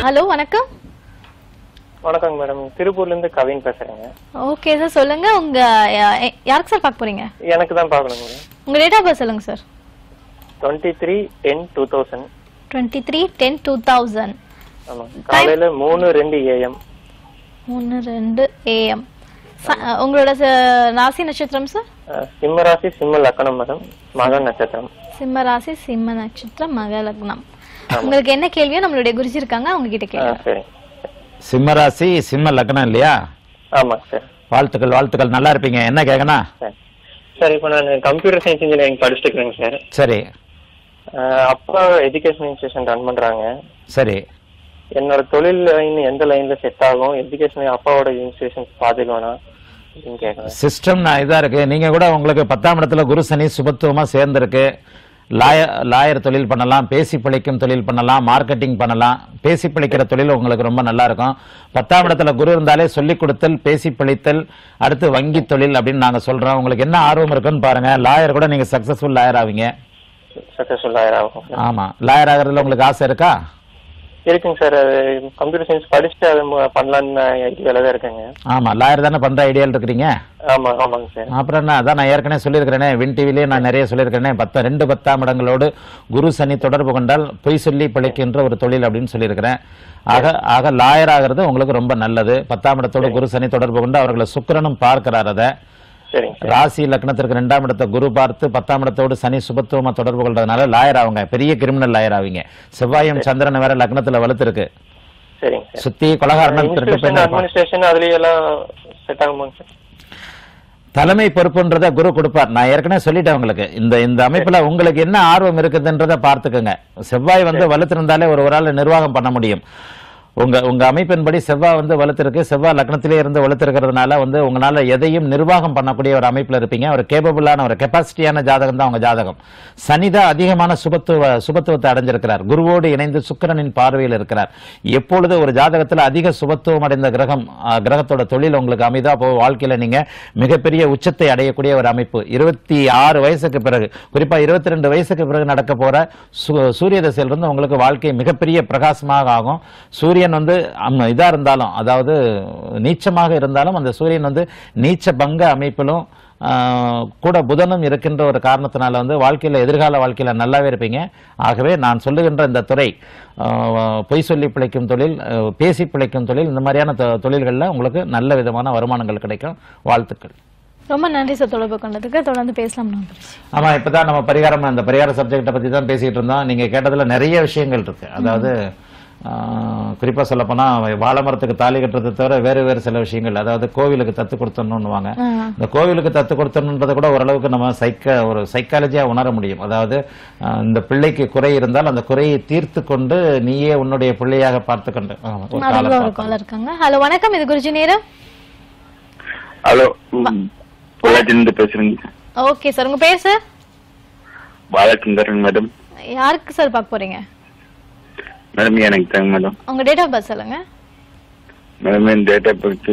Hello வணக்கம் வணக்கங்க madam திருப்பூர்ல இருந்து கவின் பேசுறேங்க ஓகே சார் சொல்லுங்க உங்க யா- எ- யாருக்கு சார் பார்க்க போறீங்க எனக்கு தான் பார்க்கணுங்க மேடம் உங்க டேட் ஆஃப் பர்த் சொல்லுங்க sir twenty three ten two thousand twenty three ten two thousand ஆமா காலையில மூணு ரெண்டு ஏஎம் மூணு ரெண்டு ஏஎம் உங்களோட ச- ராசி நட்சத்திரம் சார் சிம்ம ராசி சிம்ம லக்கணம் மேடம் மக நட்சத்திரம் சிம்ம ராசி சிம்ம நட்சத்திரம் மக லக்னம் உங்களுக்கு என்ன கேள்வியோ நம்மளுடைய குருஜி இருக்காங்க அவங்க கிட்ட ஆ, கேளுங்க சரி சிம்மராசி சிம்ம லக்னம் இல்லையா ஆமாங்க சார் வாழ்த்துக்கள் வாழ்த்துக்கள் நல்லா இருப்பீங்க என்ன கேட்கணும் சரி சார் இப்போ நான் கம்ப்யூட்டர் சயின்ஸ் இன்ஜினியரிங் படிச்சுட்டு இருக்கிறேங்க சார் சரி ஆஹ் அப்பா எஜுகேஷன் இன்ஸ்டியூஷன் ரன் பண்றாங்க சரி என்னோட தொழில் லைன் எந்த லைன்ல செட் ஆகும் எஜுகேஷன் அப்பாவோட இன்ஸ்டியூஷன் பாத்துக்கணும் அப்படின்னு கேட்கறேன் சிஸ்டம் நான் இதா இருக்கு நீங்க கூட உங்களுக்கு பத்தாம் இடத்துல குரு சனி சுபத்துவமா சேர்ந்திருக்கு லாயர் லாயர் தொழில் பண்ணலாம் பேசி பிழைக்கும் தொழில் பண்ணலாம் மார்க்கெட்டிங் பண்ணலாம் பேசி பிழைக்கிற தொழில் உங்களுக்கு ரொம்ப நல்லா இருக்கும் பத்தாம் இடத்துல குரு இருந்தாலே சொல்லிக் கொடுத்தல் பேசி பிழைத்தல் அடுத்து வங்கி தொழில் அப்படின்னு நாங்க சொல்றோம் உங்களுக்கு என்ன ஆர்வம் இருக்குன்னு பாருங்க லாயர் கூட நீங்க சக்சஸ்ஃபுல் லாயர் ஆவீங்க சக்சஸ்ஃபுல் ஆகும் ஆமா லாயர் ஆகிறதுல உங்களுக்கு ஆசை இருக்கா இருக்குங்க சார் அது கம்ப்யூட்டர் சயின்ஸ் படிச்சுட்டு அதை மு- பண்ணலான்னு ஐடியால தான் இருக்கேங்க ஆமா லாயர் தானே பண்ற ஐடியால இருக்கிறீங்க ஆமா ஆமாங்க சார் அப்புறம் என்ன அதான் நான் ஏற்கனவே சொல்லியிருக்கிறேனே வின் டிவிலேயே நான் நிறைய சொல்லியிருக்கிறேனே பத்து ரெண்டு பத்தாம் இடங்களோடு குரு சனி தொடர்பு கொண்டால் பொய் சொல்லி பிழைக்கின்ற ஒரு தொழில் அப்படின்னு சொல்லியிருக்கிறேன் ஆக ஆக லாயர் ஆகிறது உங்களுக்கு ரொம்ப நல்லது பத்தாம் இடத்தோடு குரு சனி தொடர்பு கொண்டு அவர்களை சுக்கிரனும் பார்க்கிறார் அதை சரிங்க சார் ராசி லக்னத்திற்கு ரெண்டாம் இடத்தை குரு பார்த்து பத்தாம் இடத்தோடு சனி சுபத்துவமா தொடர்பு கொள்றதுனால லாயர் ஆகுங்க பெரிய கிரிமினல் லாயர் ஆவீங்க செவ்வாயும் சந்திரன் வேற லக்னத்துல வலுத்திருக்கு சரிங்க சார் சுத்தி கொலகாரணம் திருட்டு இன்ஸ்டியூஷன் பெண்ணா இருப்பான். அட்மினிஸ்ட்ரேஷன் அதுலயும் எல்லாம் செட் ஆகுமாங்க சார் தலைமை பொறுப்புன்றத குரு கொடுப்பார் நான் ஏற்கனவே சொல்லிட்டேன் உங்களுக்கு இந்த இந்த அமைப்புல உங்களுக்கு என்ன ஆர்வம் இருக்குதுன்றத பார்த்துக்கோங்க செவ்வாய் வந்து வலுத்திருந்தாலே ஒரு ஒரு ஆள் நிர்வாகம் பண்ண முடியும் உங்க உங்க அமைப்பின்படி செவ்வாய் வந்து வலுத்திருக்கு செவ்வாய் லக்னத்திலே இருந்து வலுத்திருக்கிறதுனால வந்து உங்களால எதையும் நிர்வாகம் பண்ணக்கூடிய ஒரு அமைப்புல இருப்பீங்க ஒரு கேபபிளான ஒரு கெப்பாசிட்டியான ஜாதகம் தான் உங்க ஜாதகம் சனிதான் அதிகமான சுபத்துவ சுபத்துவத்தை அடைஞ்சிருக்கிறார் குருவோடு இணைந்து சுக்கிரனின் பார்வையில் இருக்கிறார் எப்பொழுது ஒரு ஜாதகத்துல அதிக சுபத்துவம் அடைந்த கிரகம் ஆஹ், கிரகத்தோட தொழில் உங்களுக்கு அமைதா அப்போ வாழ்க்கையில நீங்க மிகப்பெரிய உச்சத்தை அடையக்கூடிய ஒரு அமைப்பு இருபத்தி ஆறு வயசுக்கு பிறகு குறிப்பா இருபத்தி ரெண்டு வயசுக்கு பிறகு நடக்க போற சு- சூரிய தசையிலிருந்து உங்களுக்கு வாழ்க்கை மிகப்பெரிய பிரகாசமாக ஆகும் சூரியன் வந்து அம், இதா இருந்தாலும் அதாவது நீச்சமாக இருந்தாலும் அந்த சூரியன் வந்து நீச்ச பங்க அமைப்பிலும் ஆஹ், கூட புதனும் இருக்கின்ற ஒரு காரணத்தினால வந்து வாழ்க்கையில எதிர்கால வாழ்க்கையில நல்லாவே இருப்பீங்க ஆகவே நான் சொல்லுகின்ற இந்த துறை ஆஹ், பொய் சொல்லி பிழைக்கும் தொழில் ஆஹ், பேசி பிழைக்கும் தொழில் இந்த மாதிரியான தொ- தொழில்கள்ல உங்களுக்கு நல்ல விதமான வருமானங்கள் கிடைக்கும் வாழ்த்துக்கள் ரொம்ப நன்றி சார் தொடர்பு கொண்டதுக்கு தொடர்ந்து பேசலாம் நான் குருஜி ஆமா இப்பதான் நம்ம பரிகாரம் அந்த பரிகார சப்ஜெக்ட பத்தி தான் பேசிட்டு இருந்தோம் நீங்க கேட்டதுல நிறைய விஷயங்கள் இருக்கு அதாவது ஆஹ், குறிப்பா சொல்ல போனா வாழை மரத்துக்கு தாலி கட்டுறதை தவிர வேறு வேறு சில விஷயங்கள் அதாவது கோவிலுக்கு தத்து கொடுத்தணும்னுவாங்க ஆ. இந்த கோவிலுக்கு தத்து கொடுத்தணுன்றதை கூட ஓரளவுக்கு நம்ம சைக்க ஒரு சைக்காலஜியா உணர முடியும் அதாவது ஆஹ், இந்த பிள்ளைக்கு குறை இருந்தால் அந்த குறையை தீர்த்து கொண்டு நீயே உன்னுடைய பிள்ளையாக பார்த்து கொண்டு ஆமா, ஒரு அதுக்குள்ள காலம் ஒரு பார்த்தோம். காலர் இருக்காங்க ஹலோ வணக்கம் இது குருஜி நேரம் ஹலோ பொள்ளாச்சிலிருந்து பேசுறேங்க ஓகே சார் உங்க பேர் சார் பாலச்சந்திரன் மேடம் யாருக்கு சார் பார்க்க போறீங்க மேடம் எனக்கு தாங்க மேடம் உங்க டேட் ஆஃப் பர்த் சொல்லுங்க மேடம் என் டேட் ஆஃப் பர்த்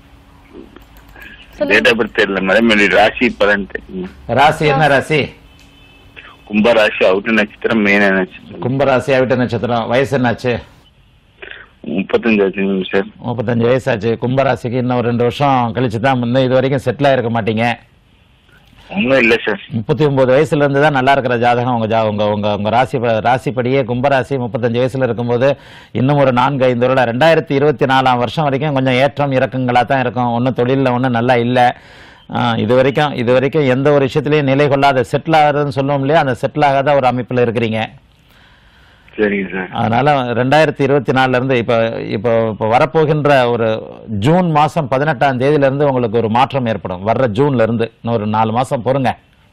சொல்லுங்க டேட் ஆஃப் பர்த் தெரியல மேடம் என்னுடைய ராசி பலன் தெரியுமா ராசி என்ன ராசி கும்ப ராசி அவுட்டு நட்சத்திரம் மீன நட்சத்திரம் கும்பராசி அவிட்ட நட்சத்திரம் வயசு என்னாச்சு முப்பத்தஞ்சு ஆச்சுங்க சார் முப்பத்தஞ்சு வயசாச்சு கும்பராசிக்கு இன்னும் ஒரு ரெண்டு வருஷம் கழிச்சு தான் முன்ன இது வரைக்கும் செட்டில் ஆயிருக்க மாட்டீங்க ஒன்றும் இல்லை சார் முப்பத்தி ஒன்பது வயசுல இருந்து தான் நல்லா இருக்கிற ஜாதகம் உங்க ஜா உங்க உங்க உங்க ராசி ப- ராசிப்படியே கும்பராசி முப்பத்தஞ்சு வயசுல இருக்கும்போது இன்னும் ஒரு நான்கு ஐந்து வருடம் ரெண்டாயிரத்தி இருபத்தி நாலாம் வருஷம் வரைக்கும் கொஞ்சம் ஏற்றம் இறக்கங்களா தான் இருக்கும் ஒன்றும் தொழிலில் ஒன்றும் நல்லா இல்லை இது வரைக்கும் இது வரைக்கும் எந்த ஒரு விஷயத்திலையும் நிலை கொள்ளாத செட்டில் ஆகுறதுன்னு சொல்லுவோம் இல்லையா அந்த செட்டில் ஆகாத ஒரு அமைப்பில் இருக்கிறீங்க சரிங்க சார் அதனால ரெண்டாயிரத்தி இருபத்தி நாலுல இருந்து இப்ப இப்போ இப்போ வரப்போகின்ற ஒரு ஜூன் மாசம் பதினெட்டாம் தேதியில இருந்து உங்களுக்கு ஒரு மாற்றம் ஏற்படும் வர்ற ஜூன்ல இருந்து இன்னும் ஒரு நாலு மாசம் பொறுங்க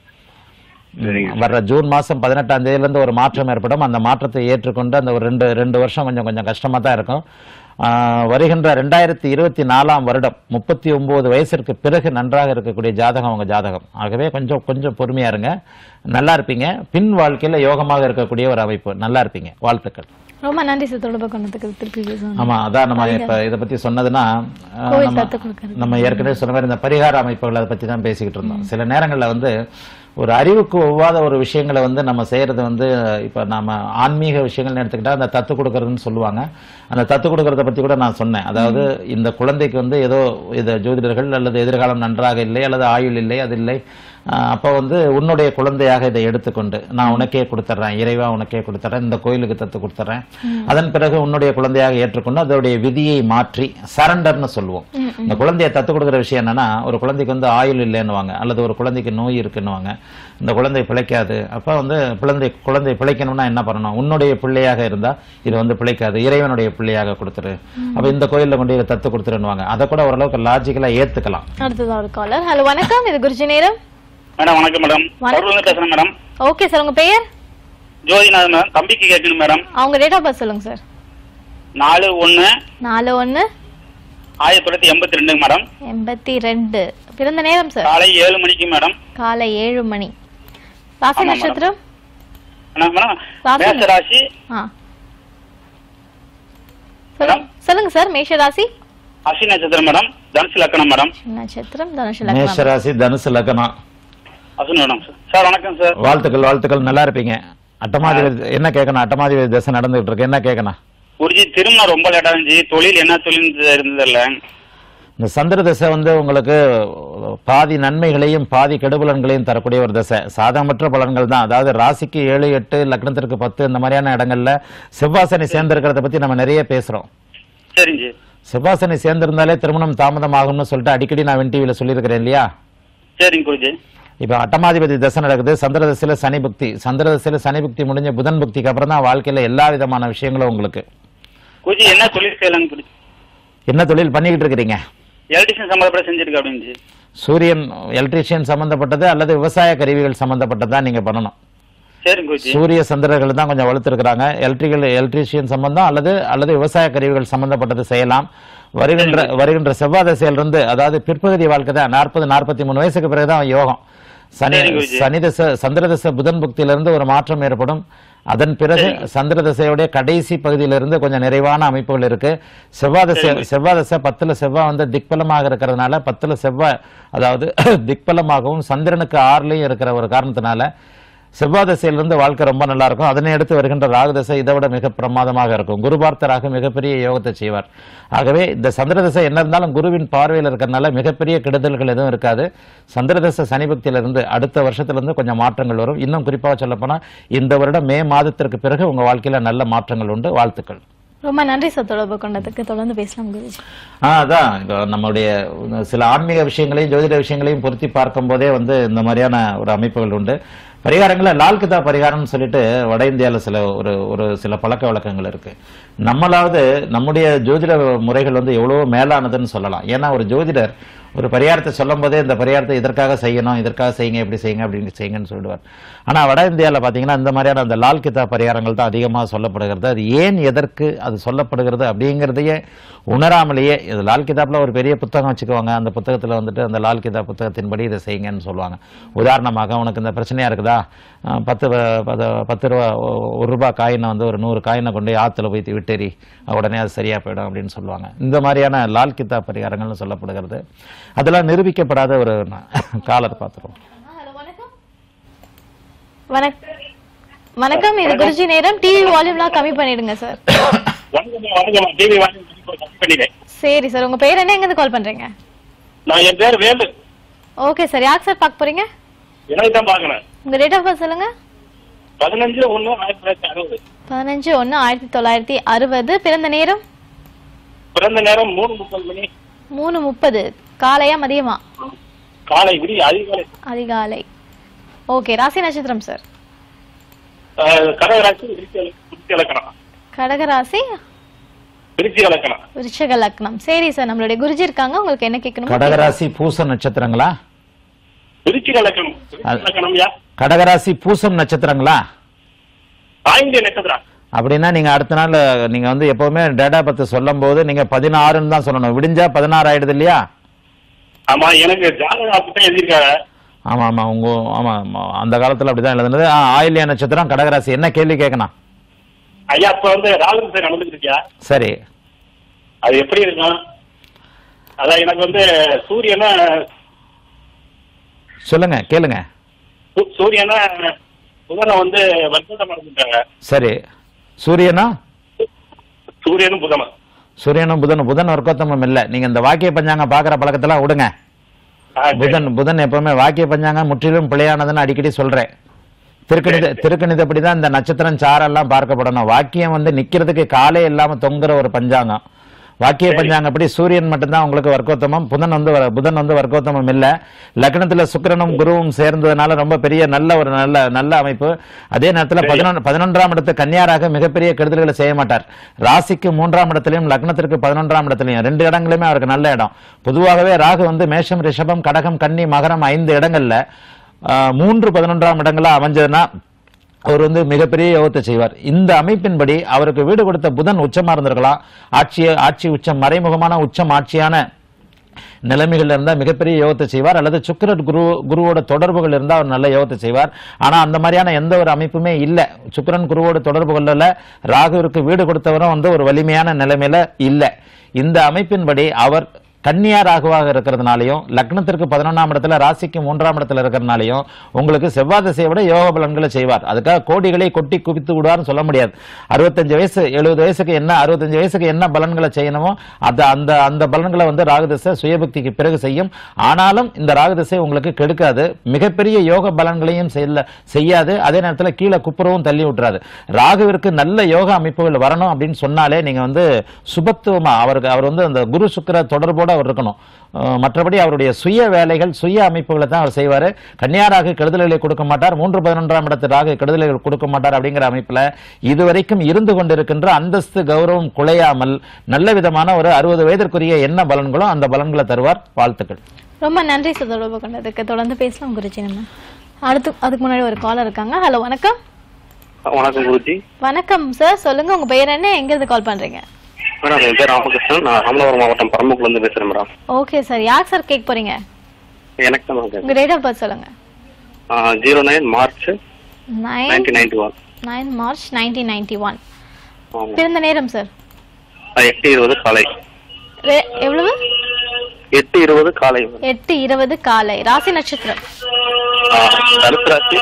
சரிங்க வர்ற ஜூன் மாசம் பதினெட்டாம் தேதியில இருந்து ஒரு மாற்றம் ஏற்படும் அந்த மாற்றத்தை ஏற்றுக்கொண்டு அந்த ஒரு ரெண்டு ரெண்டு வருஷம் கொஞ்சம் கொஞ்சம் கஷ்டமா தான் இருக்கும் ஆஹ் வருகின்ற ரெண்டாயிரத்தி இருபத்தி நாலாம் வருடம் முப்பத்தி ஒன்பது வயசிற்கு பிறகு நன்றாக இருக்கக்கூடிய ஜாதகம் உங்க ஜாதகம் ஆகவே கொஞ்சம் கொஞ்சம் பொறுமையா இருங்க நல்லா இருப்பீங்க பின் வாழ்க்கையில யோகமாக இருக்கக்கூடிய ஒரு அமைப்பு நல்லா இருப்பீங்க வாழ்த்துக்கள் ரொம்ப நன்றி சார் தொடர்பு கொண்டதுக்கு திருப்பி பேசணும் ஆமா அதான் நம்ம இப்ப இத பத்தி சொன்னதுன்னா அஹ், கோவில் நம்ம- தத்து கொடுக்கறது. நம்ம ஏற்கனவே சொன்ன மாதிரி இந்த பரிகார அமைப்புகள் அதை பத்தி தான் பேசிக்கிட்டு இருந்தோம் சில நேரங்கள்ல வந்து ஒரு அறிவுக்கு ஒவ்வாத ஒரு விஷயங்களை வந்து நம்ம செய்யறது வந்து இப்ப நாம ஆன்மீக விஷயங்கள் எடுத்துக்கிட்டா அந்த தத்து கொடுக்கறதுன்னு சொல்லுவாங்க அந்த தத்து கொடுக்கறத பத்தி கூட நான் சொன்னேன் அதாவது இந்த குழந்தைக்கு வந்து ஏதோ இது ஜோதிடர்கள் அல்லது எதிர்காலம் நன்றாக இல்லை அல்லது ஆயுள் இல்லை அது இல்லை ஆஹ் அப்ப வந்து உன்னுடைய குழந்தையாக இதை எடுத்துக்கொண்டு நான் உனக்கே கொடுத்துட்றேன் இறைவா உனக்கே கொடுத்துட்றேன் இந்த கோயிலுக்கு தத்து கொடுத்துட்றேன் அதன் பிறகு உன்னுடைய குழந்தையாக ஏற்றுக்கொண்டு அதோடைய விதியை மாற்றி சரண்டர்னு சொல்லுவோம் இந்த குழந்தையை தத்து கொடுக்குற விஷயம் என்னன்னா ஒரு குழந்தைக்கு வந்து ஆயுள் இல்லைன்னுவாங்க அல்லது ஒரு குழந்தைக்கு நோய் இருக்குன்னுவாங்க இந்த குழந்தை பிழைக்காது அப்ப வந்து குழந்தை குழந்தை பிழைக்கணும்னா என்ன பண்ணணும் உன்னுடைய பிள்ளையாக இருந்தா இது வந்து பிழைக்காது இறைவனுடைய பிள்ளையாக கொடுத்துரு அப்ப இந்த கோயில்ல கொண்டு இதை தத்து கொடுத்துருன்னுவாங்க அதை கூட ஓரளவுக்கு லாஜிக்கலா ஏத்துக்கலாம் அடுத்ததா ஒரு காலர் ஹலோ வணக்கம் இது குருஜி நேரம் மேடம் வணக்கம் மேடம் வணக்கம். கரூர்ல பேசுறேன் மேடம் ஓகே சார் உங்க பெயர் ஜோதிநாதன் மேடம் தம்பிக்கு கேட்கணும் மேடம் அவங்க டேட் ஆஃப் பர்த் சொல்லுங்க சார் நாலு ஒண்ணு நாலு ஒன்று ஆயிரத்தி தொள்ளாயிரத்தி எண்பத்தி ரெண்டுங்க மேடம் எண்பத்தி ரெண்டு பிறந்த நேரம் சார் காலை ஏழு மணிக்கு மேடம் காலை ஏழு மணி ராசி ஆமா, மேடம். நட்சத்திரம் என்ன மேடம் ராசி மேஷ ராசி ஆ சொல்லுங்க சொல்லுங்க சார் மேஷ ராசி அஸ்வி நட்சத்திரம் மேடம் தனுசு லக்கணம் மேடம் நட்சத்திரம் தனுஷ லக்னம் மேஷராசி தனுசு லக்னம் அஸ்வினி மேடம் சார் சார் வணக்கம் சார் வாழ்த்துக்கள் வாழ்த்துக்கள் நல்லா இருப்பீங்க அட்டமாதிபதி என்ன கேட்கணும் அட்டமாதிபதி தசை நடந்துகிட்டு இருக்கு என்ன கேட்கணும் குருஜி திருமணம் ரொம்ப லேட்டா இருந்துச்சு தொழில் என்ன தொழில் இருந்ததில்ல இந்த சந்திர தசை வந்து உங்களுக்கு பாதி நன்மைகளையும் பாதி கெடுபலன்களையும் தரக்கூடிய ஒரு தசை சாதகமற்ற பலன்கள் தான் அதாவது ராசிக்கு ஏழு எட்டு லக்னத்திற்கு பத்து இந்த மாதிரியான இடங்கள்ல செவ்வாசனி சேர்ந்திருக்கிறத பத்தி நம்ம நிறைய பேசுறோம் சரிங்க ஜி செவ்வாசனி சேர்ந்திருந்தாலே திருமணம் தாமதமாகும்னு சொல்லிட்டு அடிக்கடி நான் வென் டிவியில் சொல்லியிருக்கிறேன் இல்லையா சரிங்க குருஜி இப்போ அட்டமாதிபதி தசை நடக்குது சந்திர தசையில சனி புக்தி சந்திர தசையில சனி புக்தி முடிஞ்ச புதன் புக்திக்கு அப்புறம் தான் வாழ்க்கையில எல்லா விதமான விஷயங்களும் உங்களுக்கு குருஜி என்ன தொழில் செய்யலாங்க குருஜி என்ன தொழில் பண்ணிக்கிட்டு இருக்கிறீங்க எலக்ட்ரிஷியன் சம்பளப்பட செஞ்சிருக்க அப்படின்னு ஜி சூரியன் எலக்ட்ரீஷியன் சம்பந்தப்பட்டது அல்லது விவசாய கருவிகள் சம்பந்தப்பட்டது தான் நீங்க பண்ணணும் சரிங்க குருஜி சூரிய சந்திரர்கள் தான் கொஞ்சம் வலுத்திருக்கிறாங்க எலக்ட்ரிக்கல் எலக்ட்ரீஷியன் சம்பந்தம் அல்லது அல்லது விவசாய கருவிகள் சம்பந்தப்பட்டது செய்யலாம் வருகின்ற வருகின்ற செவ்வாய் திசையிலிருந்து அதாவது பிற்பகுதி வாழ்க்கை தான் நாற்பது நாற்பத்தி மூணு வயசுக்கு பிறகுதான் யோகம் சனி சரி, குருஜி. சனி தசை சந்திர தசை புதன் புக்தியிலிருந்து ஒரு மாற்றம் ஏற்படும் அதன் பிறகு சந்திர தசையுடைய கடைசி பகுதியிலிருந்து கொஞ்சம் நிறைவான அமைப்புகள் இருக்கு செவ்வாய் தசை செவ்வாய் தசை பத்துல செவ்வாய் வந்து திக்பலமாக இருக்கிறதுனால பத்துல செவ்வாய் அதாவது திக்பலமாகவும் சந்திரனுக்கு ஆறுலயும் இருக்கிற ஒரு காரணத்தினால செவ்வாய் திசையிலிருந்து வாழ்க்கை ரொம்ப நல்லா இருக்கும் அதனை அடுத்து வருகின்ற ராகு தசை இதை விட மிக பிரமாதமாக இருக்கும் குரு பார்த்தராக மிகப்பெரிய யோகத்தை செய்வார் ஆகவே இந்த சந்திர தசை என்ன இருந்தாலும் குருவின் பார்வையில் இருக்கிறதுனால மிகப்பெரிய கெடுதல்கள் எதுவும் இருக்காது சந்திர தசை சனி பக்தியிலிருந்து அடுத்த வருஷத்திலிருந்து கொஞ்சம் மாற்றங்கள் வரும் இன்னும் குறிப்பாக சொல்லப்போனா இந்த வருடம் மே மாதத்திற்கு பிறகு உங்க வாழ்க்கையில நல்ல மாற்றங்கள் உண்டு வாழ்த்துக்கள் ரொம்ப நன்றி சார் தொடர்பு கொண்டதுக்கு தொடர்ந்து பேசலாம் குருஜி ஆ அதான் இப்போ நம்மளுடைய சில ஆன்மீக விஷயங்களையும் ஜோதிட விஷயங்களையும் பொருத்தி பார்க்கும் போதே வந்து இந்த மாதிரியான ஒரு அமைப்புகள் உண்டு பரிகாரங்கள லால் கிதா பரிகாரம்னு சொல்லிட்டு வட இந்தியாவில் சில ஒரு ஒரு சில பழக்க வழக்கங்கள் இருக்கு நம்மளாவது நம்முடைய ஜோதிட முறைகள் வந்து எவ்வளவோ மேலானதுன்னு சொல்லலாம் ஏன்னா ஒரு ஜோதிடர் ஒரு பரிகாரத்தை சொல்லும் போதே இந்த பரிகாரத்தை இதற்காக செய்யணும் இதற்காக செய்யுங்க இப்படி செய்யுங்க அப்படின்னு செய்யுங்கன்னு சொல்லிடுவார் ஆனா வட இந்தியாவில் பார்த்தீங்கன்னா இந்த மாதிரியான அந்த லால் கிதா பரிகாரங்கள் தான் அதிகமாக சொல்லப்படுகிறது அது ஏன் எதற்கு அது சொல்லப்படுகிறது அப்படிங்கிறதையே உணராமலேயே இது லால் கிதாப்ல ஒரு பெரிய புத்தகம் வச்சுக்குவாங்க அந்த புத்தகத்துல வந்துட்டு அந்த லால் கிதாப் புத்தகத்தின்படி இதை செய்யுங்கன்னு சொல்லுவாங்க உதாரணமாக உனக்கு இந்த பிரச்சனையா இருக்குதா அஹ் பத்து வ- பத- பத்து ரூபா ஒ- ஒரு ரூபாய் காயினை வந்து ஒரு நூறு காயினை கொண்டு போய் ஆத்துல போய் விட்டேறி உடனே அது சரியா போயிடும் அப்படின்னு சொல்லுவாங்க இந்த மாதிரியான லால் கிதாப் பரிகாரங்கள்னு சொல்லப்படுகிறது அதெல்லாம் நிரூபிக்கப்படாத ஒரு காலர் பார்த்துருவோம் வணக்கம் வணக்கம் இது குருஜி நேரம் டிவி வால்யூம்லாம் கம்மி பண்ணிடுங்க சார் வணக்கம் வணக்கம் டிவி வாங்கி பண்ணிட்டேன் சரி சார் உங்க பேர் என்ன எங்க கால் பண்றீங்க நான் என் பேர் வேலு ஓகே சார் யார் சார் பார்க்க போறீங்க எனக்கு தான் பாக்குறேன் உங்க டேட் ஆஃப் பர்த் சொல்லுங்க பதினஞ்சு ஒண்ணு ஆயிரத்தி தொள்ளாயிரத்தி அறுபது பதினஞ்சு ஒன்று ஆயிரத்தி தொள்ளாயிரத்தி அறுபது பிறந்த நேரம் பிறந்த நேரம் மூணு முப்பது மணி மூணு முப்பது காலையா மதியமா காலை விடி அதிகாலை அதிகாலை ஓகே ராசி நட்சத்திரம் சார் அஹ், கடகராசி விருச்சி இல- விருச்சி இலக்கணம் கடகராசி விருச்சி இலக்கணம் விருச்சக லக்னம் சரி சார் நம்மளுடைய குருஜி இருக்காங்க உங்களுக்கு என்ன கேட்கணும் கடகராசி பூச நட்சத்திரங்களா விருச்சி இலக்கணம் விருச்சிக இலக்கணம் யா கடகராசி பூசம் நட்சத்திரங்களா ஆயிந்திய நட்சத்திரம் அப்படின்னா நீங்க அடுத்த நாள் நீங்க வந்து எப்பவுமே டேட்டா பத்து சொல்லும் போது நீங்க பதினாறுன்னு தான் சொல்லணும் விடிஞ்சா பதினாறு ஆயிடுது இல்லையா ஆமா எனக்கு ஜாதகம் அப்படித்தான் எழுதியிருக்காங்க ஆமா ஆமா உங்க ஆமா ஆமா. அந்த காலத்துல அப்படிதான் எழுதுனது ஆ, ஆயில்ய நட்சத்திரம் கடகராசி என்ன கேள்வி கேட்கணும் ஐயா இப்ப வந்து ராகு சார் நடந்துட்டு இருக்கியா சரி அது எப்படி இருக்கும் அதான் எனக்கு வந்து சூரியனை சொல்லுங்க கேளுங்க சூ- சூரியனா புதனை வந்து வர்க்கத்தை மறந்துட்டாங்க சரி சூரியனா சூரியனும் புதனும் சூரியனும் புதனும் புதன் வர்க்கோத்தமம் இல்ல நீங்க இந்த வாக்கிய பஞ்சாங்க பாக்குற பழக்கத்தெல்லாம் விடுங்க ஆ, சரி. புதன் புதன் எப்பவுமே வாக்கிய பஞ்சாங்க முற்றிலும் பிழையானதுன்னு அடிக்கடி சொல்றேன் திருக்கணித திருக்கணிதப்படி தான் இந்த நட்சத்திரம் சாரெல்லாம் பார்க்கப்படணும் வாக்கியம் வந்து நிக்கிறதுக்கு காலே இல்லாம தொங்குற ஒரு பஞ்சாங்கம் வாக்கிய பஞ்சாங்கப்படி சூரியன் மட்டும்தான் உங்களுக்கு வர்க்கோத்தமம் புதன் வந்து வர- புதன் வந்து வர்க்கோத்தமம் இல்ல லக்னத்துல சுக்கிரனும் குருவும் சேர்ந்ததுனால ரொம்ப பெரிய நல்ல ஒரு நல்ல நல்ல அமைப்பு அதே நேரத்துல பதினொன்று பதினொன்றாம் இடத்து கன்னியாராக மிகப்பெரிய கெடுதல்களை செய்ய மாட்டார் ராசிக்கு மூன்றாம் இடத்திலையும் லக்னத்திற்கு பதினொன்றாம் இடத்திலையும் ரெண்டு இடங்களுமே அவருக்கு நல்ல இடம் பொதுவாகவே ராகு வந்து மேஷம் ரிஷபம் கடகம் கன்னி மகரம் ஐந்து இடங்கள்ல ஆஹ், மூன்று பதினொன்றாம் இடங்களா அமைஞ்சதுன்னா அவர் வந்து மிகப்பெரிய யோகத்தை செய்வார் இந்த அமைப்பின்படி அவருக்கு வீடு கொடுத்த புதன் உச்சமா இருந்திருக்கலாம் ஆட்சி ஆட்சி உச்சம் மறைமுகமான உச்சம் ஆட்சியான நிலைமைகள் இருந்தா மிகப்பெரிய யோகத்தை செய்வார் அல்லது சுக்கிரன் குரு குருவோட தொடர்புகள் இருந்தா அவர் நல்ல யோகத்தை செய்வார் ஆனா அந்த மாதிரியான எந்த ஒரு அமைப்புமே இல்ல சுக்கிரன் குருவோட தொடர்புகள்ல ராகுவிற்கு வீடு கொடுத்தவரும் வந்து ஒரு வலிமையான நிலைமையில இல்ல இந்த அமைப்பின்படி அவர் கன்னியா ராகுவாக இருக்கிறதுனாலையும் லக்னத்திற்கு பதினொன்றாம் இடத்துல ராசிக்கு மூன்றாம் இடத்துல இருக்கிறதுனாலையும் உங்களுக்கு செவ்வாய் திசையை விட யோக பலன்களை செய்வார் அதுக்காக கோடிகளை கொட்டி குவித்து விடுவார்னு சொல்ல முடியாது அறுபத்தஞ்சு வயசு எழுபது வயசுக்கு என்ன அறுபத்தஞ்சு வயசுக்கு என்ன பலன்களை செய்யணுமோ அந்த அந்த அந்த பலன்களை வந்து ராகு திசை சுயபக்திக்கு பிறகு செய்யும் ஆனாலும் இந்த ராகு திசை உங்களுக்கு கெடுக்காது மிகப்பெரிய யோக பலன்களையும் செய்யல செய்யாது அதே நேரத்தில் கீழே குப்புறவும் தள்ளி விட்டுறாது ராகுவிற்கு நல்ல யோக அமைப்புகள் வரணும் அப்படின்னு சொன்னாலே நீங்க வந்து சுபத்துவமா அவருக்கு அவர் வந்து அந்த குரு சுக்கிர தொடர்போட அவர் இருக்கணும் அஹ் மற்றபடி அவருடைய சுய வேலைகள் சுய அமைப்புகளை தான் அவர் செய்வார் கன்னியாராக கெடுதல்களை கொடுக்க மாட்டார் மூன்று பதினொன்றாம் இடத்து ராகு கெடுதல்கள் கொடுக்க மாட்டார் அப்படிங்கிற அமைப்புல இதுவரைக்கும் இருந்து கொண்டிருக்கின்ற அந்தஸ்து கௌரவம் குலையாமல் நல்ல விதமான ஒரு அறுபது வயதிற்குரிய என்ன பலன்களோ அந்த பலன்களை தருவார் வாழ்த்துக்கள் ரொம்ப நன்றி சார் தொடர்பு கொண்டதுக்கு தொடர்ந்து பேசலாம் குருஜி நம்ம அடுத்து அதுக்கு முன்னாடி ஒரு காலர் இருக்காங்க ஹலோ வணக்கம் வணக்கம் குருஜி வணக்கம் சார் சொல்லுங்க உங்க பெயர் என்ன எங்க இருந்து கால் பண்றீங்க மேடம் என் பேர் ராமகிருஷ்ணன் நான் ராமநாதபுரம் மாவட்டம் பரமக்குல இருந்து பேசுறேன் மேடம் ஓகே சார் யார் சார் கேட்க போறீங்க எனக்கு தான் மேடம் உங்க டேட் ஆஃப் பர்த் சொல்லுங்க zero nine March nine nineteen ninety one nine March nineteen ninety one ஆமாம் பிறந்த நேரம் சார் எட்டு இருபது காலை ரெ- எவ்வளவு எட்டு இருபது காலை மேடம். எட்டு இருபது காலை ராசி நட்சத்திரம் ஆ, தனுசு ராசி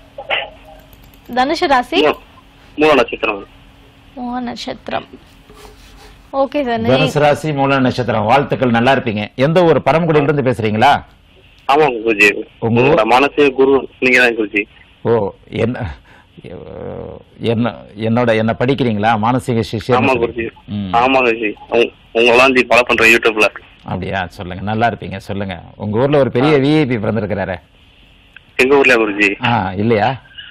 தனுஷ ராசி மூ- மூல நட்சத்திரம் மோக நட்சத்திரம் ஓகே சார் தனுசு ராசி மூல நட்சத்திரம் வாழ்த்துக்கள் நல்லா இருப்பீங்க எந்த ஒரு பரமக்குடியில இருந்து பேசுறீங்களா ஆமாங்க குருஜி உங்க ஊர்? உங்களோட மனசு குரு நீங்க தான் குருஜி ஓ என்ன அஹ், என்ன என்னோட என்ன படிக்கிறீங்களா மானசீக சிஷ்யம் ஆமா குருஜி ம். ஆமா குருஜி உங்க- உங்களெல்லாம் ஜி ஃபாலோ பண்றேன் யூடியூப்ல அப்படியா சொல்லுங்க நல்லா இருப்பீங்க சொல்லுங்க உங்க ஊர்ல ஒரு பெரிய விஐபி பிறந்திருக்கிறாரு எங்க ஊர்ல குருஜி ஆ இல்லையா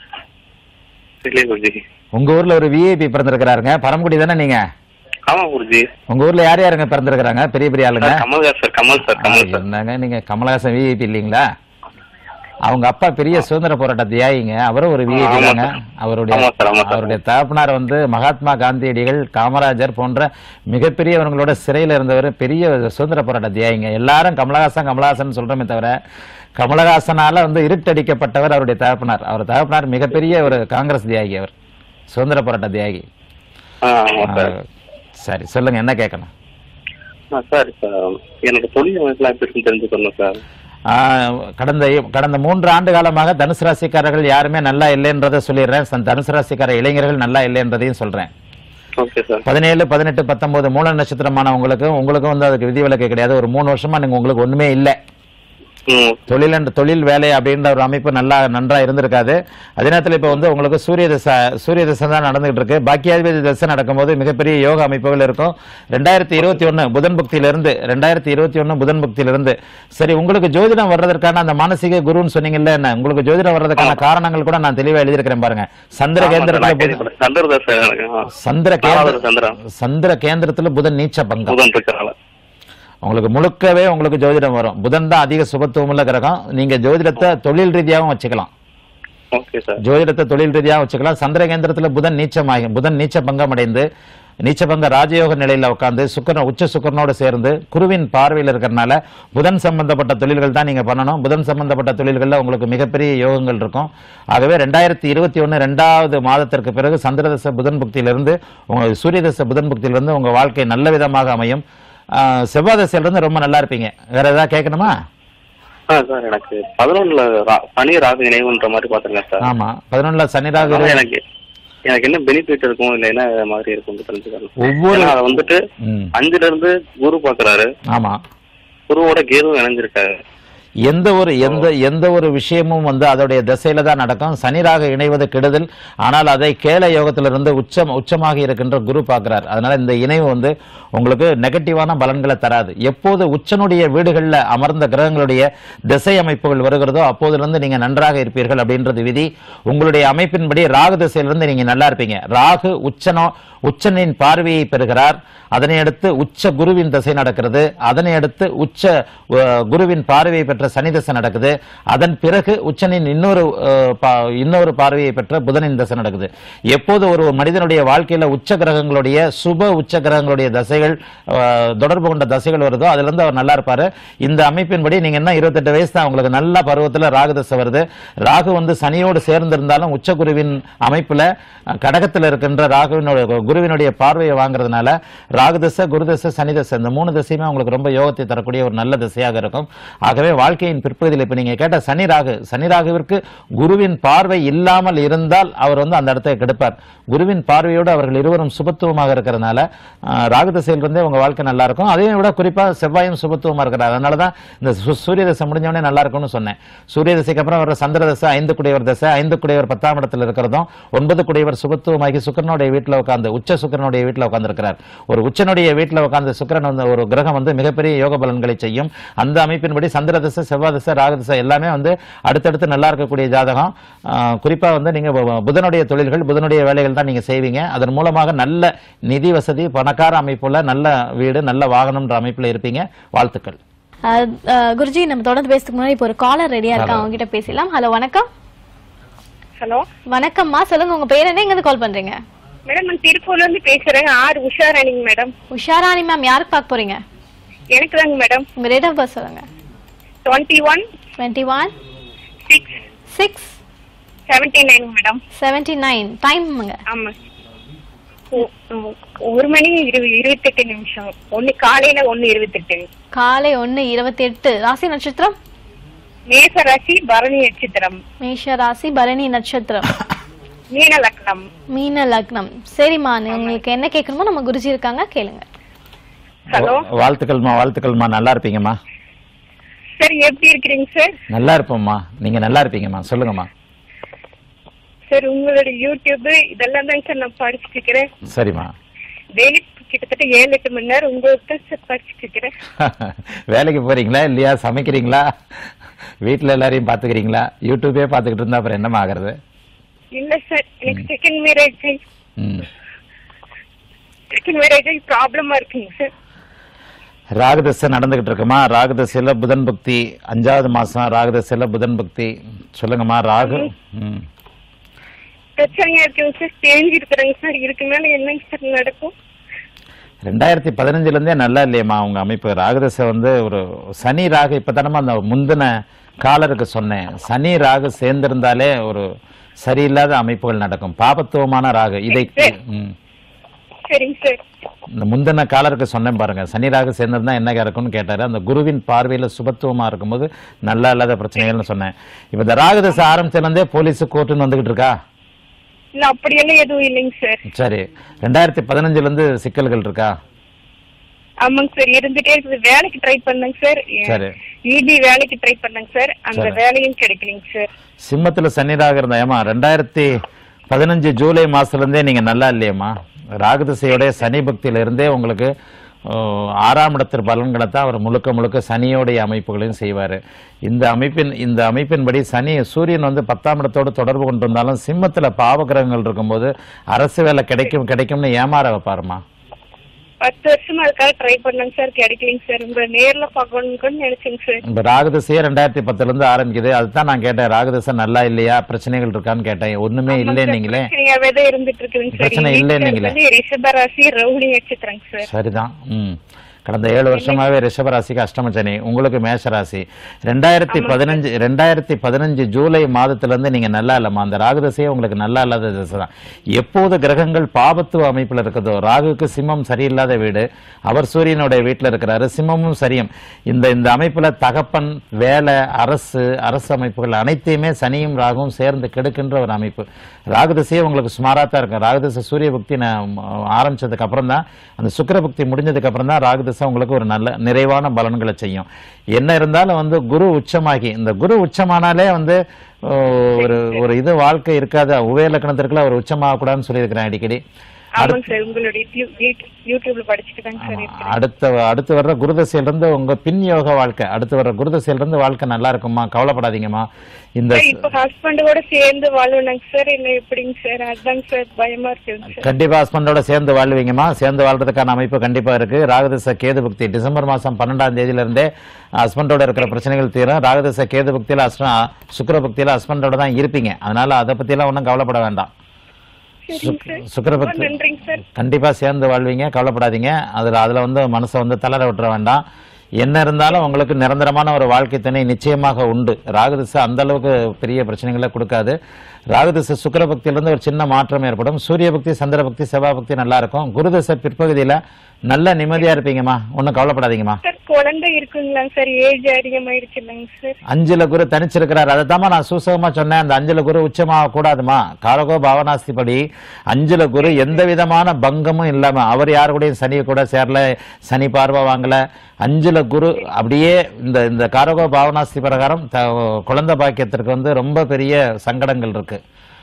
இல்லையே குருஜி உங்க ஊர்ல ஒரு விஐபி பிறந்திருக்கிறாருங்க பரமக்குடி தானே நீங்க ஆமா குருஜி உங்க ஊர்ல யார் யாருங்க பிறந்திருக்கிறாங்க பெரிய பெரிய ஆளுங்க Kamal sir Kamal sir Kamal sir என்னங்க நீங்க கமலஹாசன் விஐபி இல்லீங்களா அவங்க அப்பா பெரிய சுதந்திர போராட்ட தியாகிங்க அவரும் ஒரு விஐபி ஆமா தாங்க சார். அவருடைய ஆமா சார், ஆமா சார். அவருடைய தகப்பனார் வந்து மகாத்மா காந்தியடிகள் காமராஜர் போன்ற மிகப்பெரியவங்களோட சிறையில இருந்தவர் பெரிய சுதந்திர போராட்ட தியாகிங்க எல்லாரும் கமலஹாசன் கமலஹாசன் சொல்றோமே தவிர கமலஹாசனால வந்து இருட்டடிக்கப்பட்டவர் அவருடைய தகப்பனார் அவர் தகப்பனார் மிகப்பெரிய ஒரு காங்கிரஸ் தியாகி அவர் சுதந்திர போராட்ட தியாகி ஆ, ஆமா சார் ஆ, சரி சொல்லுங்க என்ன கேட்கணும் ஆ, சார் இப்ப எனக்கு தொழில் அமைப்புலாம் எப்படி இருக்குன்னு தெரிஞ்சுக்கணும் சார் ஆ, கடந்த கடந்த மூன்று ஆண்டு காலமாக தனுசு ராசிக்காரர்கள் யாருமே நல்லா இல்லைன்றதை சொல்லிடுறேன் ச- தனுசு ராசிக்கார இளைஞர்கள் நல்லா இல்லைன்றதையும் சொல்றேன் ஓகே சார் பதினேழு பதினெட்டு பத்தொன்பது மூல நட்சத்திரமான உங்களுக்கு உங்களுக்கும் வந்து அதுக்கு விதிவிலக்கு கிடையாது ஒரு மூணு வருஷமா நீங்க உங்களுக்கு ஒண்ணுமே இல்லை ம் தொழில் என்ற தொழில் வேலை அப்படின்ற ஒரு அமைப்பு நல்லா நன்றா இருந்திருக்காது அதே நேரத்தில் இப்போ வந்து உங்களுக்கு சூரிய தசை சூரிய தசை தான் நடந்துகிட்டு இருக்கு பாக்கியாதிபதி தசை நடக்கும்போது மிகப்பெரிய யோக அமைப்புகள் இருக்கும் ரெண்டாயிரத்தி இருபத்தி ஒன்று புதன் பக்தியிலிருந்து ரெண்டாயிரத்தி இருபத்தி ஒன்று புதன் பக்தியிலிருந்து சரி உங்களுக்கு ஜோதிடம் வர்றதற்கான அந்த மானசீக குருன்னு சொன்னீங்கல்ல என்ன உங்களுக்கு ஜோதிடம் வர்றதுக்கான காரணங்கள் கூட நான் தெளிவா எழுதியிருக்கிறேன் பாருங்க சந்திர ஆமா சார், கேந்திரத்துல நான் புதன் கேள்விப்பட்டேன். சந்திரதா சார் எனக்கு ஆ. சந்திர நாலாவது கேந்திர சந்திரன் சந்திர கேந்திரத்துல புதன் நீச்ச பங்கம் புதன் இருக்கிறனால உங்களுக்கு முழுக்கவே உங்களுக்கு ஜோதிடம் வரும் புதன் தான் அதிக சுபத்துவமுள்ள கிரகம் நீங்க ஜோதிடத்தை தொழில் ரீதியாகவும் வச்சுக்கலாம் ஓகே சார் ஜோதிடத்தை தொழில் ரீதியாக வச்சுக்கலாம் சந்திர கேந்திரத்துல புதன் நீச்சமாகி புதன் நீச்ச பங்கம் அடைந்து நீச்சபங்க ராஜயோக நிலையில உட்கார்ந்து சுக்கரன் உச்ச சுக்கரனோடு சேர்ந்து குருவின் பார்வையில் இருக்கிறனால புதன் சம்பந்தப்பட்ட தொழில்கள் தான் நீங்க பண்ணணும் புதன் சம்பந்தப்பட்ட தொழில்கள்ல உங்களுக்கு மிகப்பெரிய யோகங்கள் இருக்கும் ஆகவே ரெண்டாயிரத்தி இருபத்தி ஒன்று ரெண்டாவது மாதத்திற்கு பிறகு சந்திரதச புதன் புக்தியிலிருந்து உங்க சூரியதச புதன் புக்தியிலிருந்து உங்க வாழ்க்கை நல்ல விதமாக அமையும் ஆஹ் செவ்வாய் தசையிலிருந்து ரொம்ப நல்லா இருப்பீங்க வேற ஏதாவது கேட்கணுமா ஆ சார் எனக்கு பதினொன்றுல சனி ராகு இணைவுன்ற மாதிரி பார்த்துருக்கேன் சார் ஆமா பதினொன்னுல சனி ராகு அதனால எனக்கு எனக்கு என்ன பெனிஃபிட் இருக்கும் இல்லை என்ன மாதிரி இருக்கும் தெரிஞ்சுக்கணும் ஒவ்வொரு ஏன்னா அதை வந்துட்டு ம், அஞ்சுல இருந்து குரு பாக்குறாரு ஆமா குருவோட கேதுவும் இணைஞ்சிருக்காரு எந்த ஒரு எந்த எந்த ஒரு விஷயமும் வந்து அதோடைய திசையில தான் நடக்கும் சனிராக இணைவது கெடுதல் ஆனால் அதை கேள யோகத்திலிருந்து உச்சம் உச்சமாக இருக்கின்ற குரு பார்க்கிறார் அதனால இந்த இணைவு வந்து உங்களுக்கு நெகட்டிவான பலன்களை தராது எப்போது உச்சனுடைய வீடுகளில் அமர்ந்த கிரகங்களுடைய திசை அமைப்புகள் வருகிறதோ அப்போதிலிருந்து நீங்க நன்றாக இருப்பீர்கள் அப்படின்றது விதி உங்களுடைய அமைப்பின்படி ராகு திசையிலிருந்து நீங்க நல்லா இருப்பீங்க ராகு உச்சனோ உச்சனின் பார்வையை பெறுகிறார் அதனை அடுத்து உச்ச குருவின் திசை நடக்கிறது அதனை அடுத்து உச்ச அஹ், குருவின் பார்வையை பெற்ற சனி திசை நடக்குது அதன் பிறகு உச்சனின் இன்னொரு அஹ், பா- இன்னொரு பார்வையை பெற்ற புதனின் திசை நடக்குது எப்போது ஒரு மனிதனுடைய வாழ்க்கையில உச்ச கிரகங்களுடைய சுப உச்ச கிரகங்களுடைய தசைகள் அஹ், தொடர்பு கொண்ட தசைகள் வருதோ அதுல இருந்து அவர் நல்லா இருப்பாரு இந்த அமைப்பின்படி நீங்க என்ன இருபத்தெட்டு வயசு தான் உங்களுக்கு நல்ல பருவத்துல ராகு தசை வருது ராகு வந்து சனியோடு சேர்ந்திருந்தாலும் உச்ச குருவின் அமைப்புல அஹ், கடகத்துல இருக்கின்ற ராகுவினுடைய குருவினுடைய பார்வையை வாங்குறதுனால ராகு தசை குரு தசை சனி தசை இந்த மூணு திசையுமே உங்களுக்கு ரொம்ப யோகத்தை தரக்கூடிய ஒரு நல்ல திசையாக இருக்கும் ஆகவே வாழ்க்கையின் பிற்பகுதியில் இப்ப நீங்க கேட்ட சனி ராகு சனி ராகுவிற்கு குருவின் பார்வை இல்லாமல் இருந்தால் அவர் வந்து அந்த இடத்தை கெடுப்பார் குருவின் பார்வையோடு அவர்கள் இருவரும் சுபத்துவமாக இருக்கிறதுனால அஹ், ராகு திசையிலிருந்தே உங்க வாழ்க்கை நல்லா இருக்கும் அதையும் விட குறிப்பா செவ்வாயும் சுபத்துவமா இருக்கிறார் அதனால தான் இந்த சு- சூரிய தசை முடிஞ்சவொடனே நல்லா இருக்கும்னு சொன்னேன் சூரிய தசைக்கு அப்புறம் வர சந்திர தசை ஐந்து குடையவர் தசை ஐந்து குடையவர் பத்தாம் இடத்துல இருக்கிறதும் ஒன்பது குடையவர் சுபத்துவமாகி சுக்கிரனுடைய வீட்டில் உட்கார்ந்து உச்ச சுக்கிரனுடைய வீட்டில் உட்கார்ந்திருக்கிறார் ஒரு உச்சனுடைய வீட்டில் உட்கார்ந்து சுக்கிரன் வந்து ஒரு கிரகம் வந்து மிகப்பெரிய யோக பலன்களை செய்யும் அந்த அமைப்பின்படி சந்திர தசை செவ்வாய் தசை ராகு தசை எல்லாமே வந்து அடுத்தடுத்து நல்லா இருக்கக்கூடிய ஜாதகம் ஆஹ், குறிப்பா வந்து நீங்க பு- புதனுடைய தொழில்கள் புதனுடைய வேலைகள் தான் நீங்க செய்வீங்க அதன் மூலமாக நல்ல நிதி வசதி பணக்கார அமைப்புல நல்ல வீடு நல்ல வாகனம்ன்ற அமைப்புல இருப்பீங்க வாழ்த்துக்கள் அஹ், அஹ், குருஜி நம்ம தொடர்ந்து பேசுறதுக்கு முன்னாடி இப்போ ஒரு காலர் ரெடியா இருக்கா அவங்க கிட்ட பேசலாம் ஹலோ வணக்கம் ஹலோ வணக்கம்மா சொல்லுங்க உங்க பேர் என்ன எங்க கால் பண்றீங்க மேடம் நான் திருப்பூர்ல இருந்து பேசுறேன் ஆர் உஷாராணிங்க மேடம் உஷாராணி மேம் யாருக்கு பார்க்க போறீங்க எனக்கு தாங்க மேடம் உங்க டேட் ஆஃப் பர்த் சொல்லுங்க twenty one twenty one six six seventy nine madam seventy nine டைம்ங்க ஆமா ஒ- ஒ- ஒரு மணி இரு இருபத்தெட்டு நிமிஷம் ஒன்னு காலையில ஒன்னு இருபத்தெட்டு காலை ஒன்னு இருபத்தி எட்டு ராசி நட்சத்திரம் மேச ராசி பரணி நட்சத்திரம் மேஷ ராசி பரணி நட்சத்திரம் மீன லக்னம் மீன லக்னம் சரிம்மா நீ- உங்களுக்கு என்ன கேட்கணுமோ நம்ம குருஜி இருக்காங்க கேளுங்க ஹலோ வாழ்த்துக்கள்மா வாழ்த்துக்கள்மா நல்லா இருப்பீங்கம்மா சார் எப்படி இருக்கிறீங்க சார் நல்லா இருப்போம்மா நீங்க நல்லா இருப்பீங்கம்மா சொல்லுங்கம்மா சார் உங்களோட யூடியூப் இதெல்லாம் தாங்க சார் நான் படிச்சுட்டு இருக்கிறேன் சரிம்மா டெய்லி கிட்டத்தட்ட ஏழு எட்டு மணி நேரம் உங்களுக்கு தான் சார் படிச்சுட்டு இருக்கிறேன் வேலைக்கு போறீங்களா இல்லையா சமைக்கிறீங்களா வீட்ல எல்லாரையும் பாத்துக்கிறீங்களா யூடியூபே பாத்துக்கிட்டு இருந்தா அப்புறம் என்னம்மா ஆகுறது இல்ல சார் எனக்கு செகண்ட் மேரேஜ் ம். செகண்ட் மேரேஜ் ப்ராப்ளமா இருக்குங்க சார் ராகுதசை நடந்துகிட்டு இருக்குமா ராகுதசையில புதன் பக்தி அஞ்சாவது மாசம் ராகுதசையில புதன் பக்தி சொல்லுங்கம்மா ராகு ம். பிரச்சனையா இருக்குங்க சார் தெரிஞ்சு இருக்கிறேங்க சார் இதுக்கு மேல என்னங்க சார் நடக்கும் ரெண்டாயிரத்தி பதினஞ்சுல இருந்தே நல்லா இல்லையம்மா உங்க அமைப்பு ராகுதசை வந்து ஒரு சனி ராகு இப்பதானமா அந்த முந்தின காலருக்கு சொன்னேன் சனி ராகு சேர்ந்திருந்தாலே ஒரு சரியில்லாத அமைப்புகள் நடக்கும் பாபத்துவமான ராகு இதை ம். சரிங்க சார் இந்த முந்தின காலருக்கு சொன்னேன் பாருங்க சனி ராகு சேர்ந்திருந்தா என்ன இருக்கும்னு கேட்டாரு அந்த குருவின் பார்வையில சுபத்துவமா இருக்கும்போது நல்லா இல்லாத பிரச்சனைகள்னு சொன்னேன் இப்ப இந்த ராகுதசை ஆரம்பிச்சதுல இருந்தே போலீஸ் கோர்ட்டுன்னு வந்துகிட்டு இருக்கா இல்ல அப்படியெல்லாம் எதுவும் இல்லைங்க சார் சரி ரெண்டாயிரத்தி பதினஞ்சுல இருந்து சிக்கல்கள் இருக்கா ஆமாங்க சார் இருந்துட்டே இருக்குது வேலைக்கு ட்ரை பண்ணேங்க சார் சரி. இபி வேலைக்கு ட்ரை பண்ணேங்க சார் அந்த சரி. வேலையும் கிடைக்கலைங்க சார் சிம்மத்துல சனி ராகு இருந்தா ஏமா ரெண்டாயிரத்தி பதினஞ்சு ஜூலை மாசத்துல இருந்தே நீங்க நல்லா இல்லையம்மா ராகுதிசையோட சனி பக்தியில இருந்தே உங்களுக்கு ஓ, ஆறாம் இடத்து பலன்களை தான் அவர் முழுக்க முழுக்க சனியோடைய அமைப்புகளையும் செய்வாரு இந்த அமைப்பின் இந்த அமைப்பின்படி சனி சூரியன் வந்து பத்தாம் இடத்தோடு தொடர்பு கொண்டு வந்தாலும் சிம்மத்துல பாவகிரகங்கள் இருக்கும்போது அரசு வேலை கிடைக்கும் கிடைக்கும்னு ஏமாற வைப்பாருமா பத்து வருஷமா அதுக்காக ட்ரை பண்ணேங்க சார் கிடைக்கலைங்க சார் உங்களை நேர்ல பார்க்கணும்னு நினைச்சேங்க சார் இந்த ராகுதிசையே ரெண்டாயிரத்தி பத்துல இருந்து ஆரம்பிக்குது அதுதான் நான் கேட்டேன் ராகுதிசை நல்லா இல்லையா பிரச்சனைகள் இருக்கான்னு கேட்டேன் ஒண்ணுமே இல்லைன்னீங்களே பிரச்சனையாவே தான் இருந்துட்டு இருக்குதுங்க சார் பிரச்சனை எங்க இல்லைன்னு வீட்டுல நீங்களே. வந்து ரிஷபராசி ரவுடி நட்சத்திரங்க சார் சரிதான் ம் கடந்த ஏழு வருஷமாவே ரிஷபராசிக்கு அஷ்டம சனி உங்களுக்கு மேஷராசி ரெண்டாயிரத்தி பதினஞ்சு ரெண்டாயிரத்தி பதினஞ்சு ஜூலை மாதத்துல இருந்து நீங்க நல்லா இல்லம்மா அந்த ராகு திசையே உங்களுக்கு நல்லா இல்லாத திசை தான் எப்போது கிரகங்கள் பாபத்துவ அமைப்புல இருக்குதோ ராகுக்கு சிம்மம் சரியில்லாத வீடு அவர் சூரியனுடைய வீட்டுல இருக்கிறாரு சிம்மமும் சரியும் இந்த இந்த அமைப்புல தகப்பன் வேலை அரசு அரசு அமைப்புகள் அனைத்தையுமே சனியும் ராகுவும் சேர்ந்து கெடுக்கின்ற ஒரு அமைப்பு ராகு திசையே உங்களுக்கு சுமாரா தான் இருக்கும் ராகு திசை சூரிய புக்தி நான் ஆரம்பிச்சதுக்கு அப்புறம் தான் அந்த சுக்கிர புக்தி முடிஞ்சதுக்கு அப்புறம் தான் ராகு திசை உங்களுக்கு ஒரு நல்ல நிறைவான பலன்களை செய்யும் என்ன இருந்தாலும் வந்து குரு உச்சமாகி இந்த குரு உச்சமானாலே வந்து ஓ, ஒரு ஒரு இது வாழ்க்கை இருக்காது உபய லக்கணத்திற்குள்ள ஒரு உச்சமாக கூடாதுன்னு சொல்லியிருக்கிறேன் அடிக்கடி ஆமாங்க சார் உங்களுடைய யூ- யூ- யூடியூப்ல படிச்சுட்டு தாங்க சார் இருக்கேன் அடுத்த அடுத்து வர்ற குருதசையிலிருந்து உங்க பின் யோக வாழ்க்கை அடுத்து வர்ற குருதசையிலிருந்து வாழ்க்கை நல்லா இருக்குமா கவலைப்படாதீங்கம்மா இந்த சார் இப்ப ஹஸ்பண்டோட சேர்ந்து வாழணுங்க சார் இல்ல எப்படிங்க சார் அதுதாங்க சார் பயமா இருக்குங்க சார் கண்டிப்பா ஹஸ்பண்டோட சேர்ந்து வாழ்வீங்கம்மா சேர்ந்து வாழ்றதுக்கான அமைப்பு கண்டிப்பா இருக்கு ராகதச கேது புக்தி டிசம்பர் மாசம் பன்னெண்டாம் தேதியில இருந்தே ஹஸ்பண்டோட இருக்கிற பிரச்சனைகள் தீரும் ராகதச கேது புக்தியில ஹஸ்ப- சுக்கிர புக்தியில ஹஸ்பண்டோட தான் இருப்பீங்க அதனால அதை பத்தி எல்லாம் ஒன்றும் கவலைப்பட வேண்டாம் சரிங்க சார் சுக்கிர ரொம்ப புக்தி நன்றிங்க சார் கண்டிப்பா சேர்ந்து வாழ்வீங்க கவலைப்படாதீங்க அதுல அதுல வந்து மனசை வந்து தளர விட்டுற வேண்டாம் என்ன இருந்தாலும் உங்களுக்கு நிரந்தரமான ஒரு வாழ்க்கை துணை நிச்சயமாக உண்டு ராகுதிசை அந்த அளவுக்கு பெரிய பிரச்சனைகளை கொடுக்காது ராகுதிசை சுக்கிர பக்தியிலிருந்து ஒரு சின்ன மாற்றம் ஏற்படும் சூரிய பக்தி சந்திர பக்தி செவ்வாய் பக்தி நல்லா இருக்கும் குருதிசை பிற்பகுதியில நல்ல நிம்மதியா இருப்பீங்கம்மா ஒன்றும் கவலைப்படாதீங்கம்மா சார் குழந்தை இருக்குங்களாங்க சார் ஏஜ் அதிகமாயிருச்சு இல்லைங்க சார் அஞ்சுல குரு தனிச்சிருக்கிறார் அதை நான் சூசகமா சொன்னேன் அந்த அஞ்சுல குரு உச்சமாக கூடாதுமா காரகோ பாவனாஸ்தி படி அஞ்சுல குரு எந்த விதமான பங்கமும் இல்லாம அவர் யாரு கூடயும் சனி கூட சேரல சனி பார்வை வாங்கல அஞ்சுல குரு அப்படியே இந்த இந்த காரகோ பாவனாஸ்தி பிரகாரம் த- குழந்தை பாக்கியத்திற்கு வந்து ரொம்ப பெரிய சங்கடங்கள் இருக்கு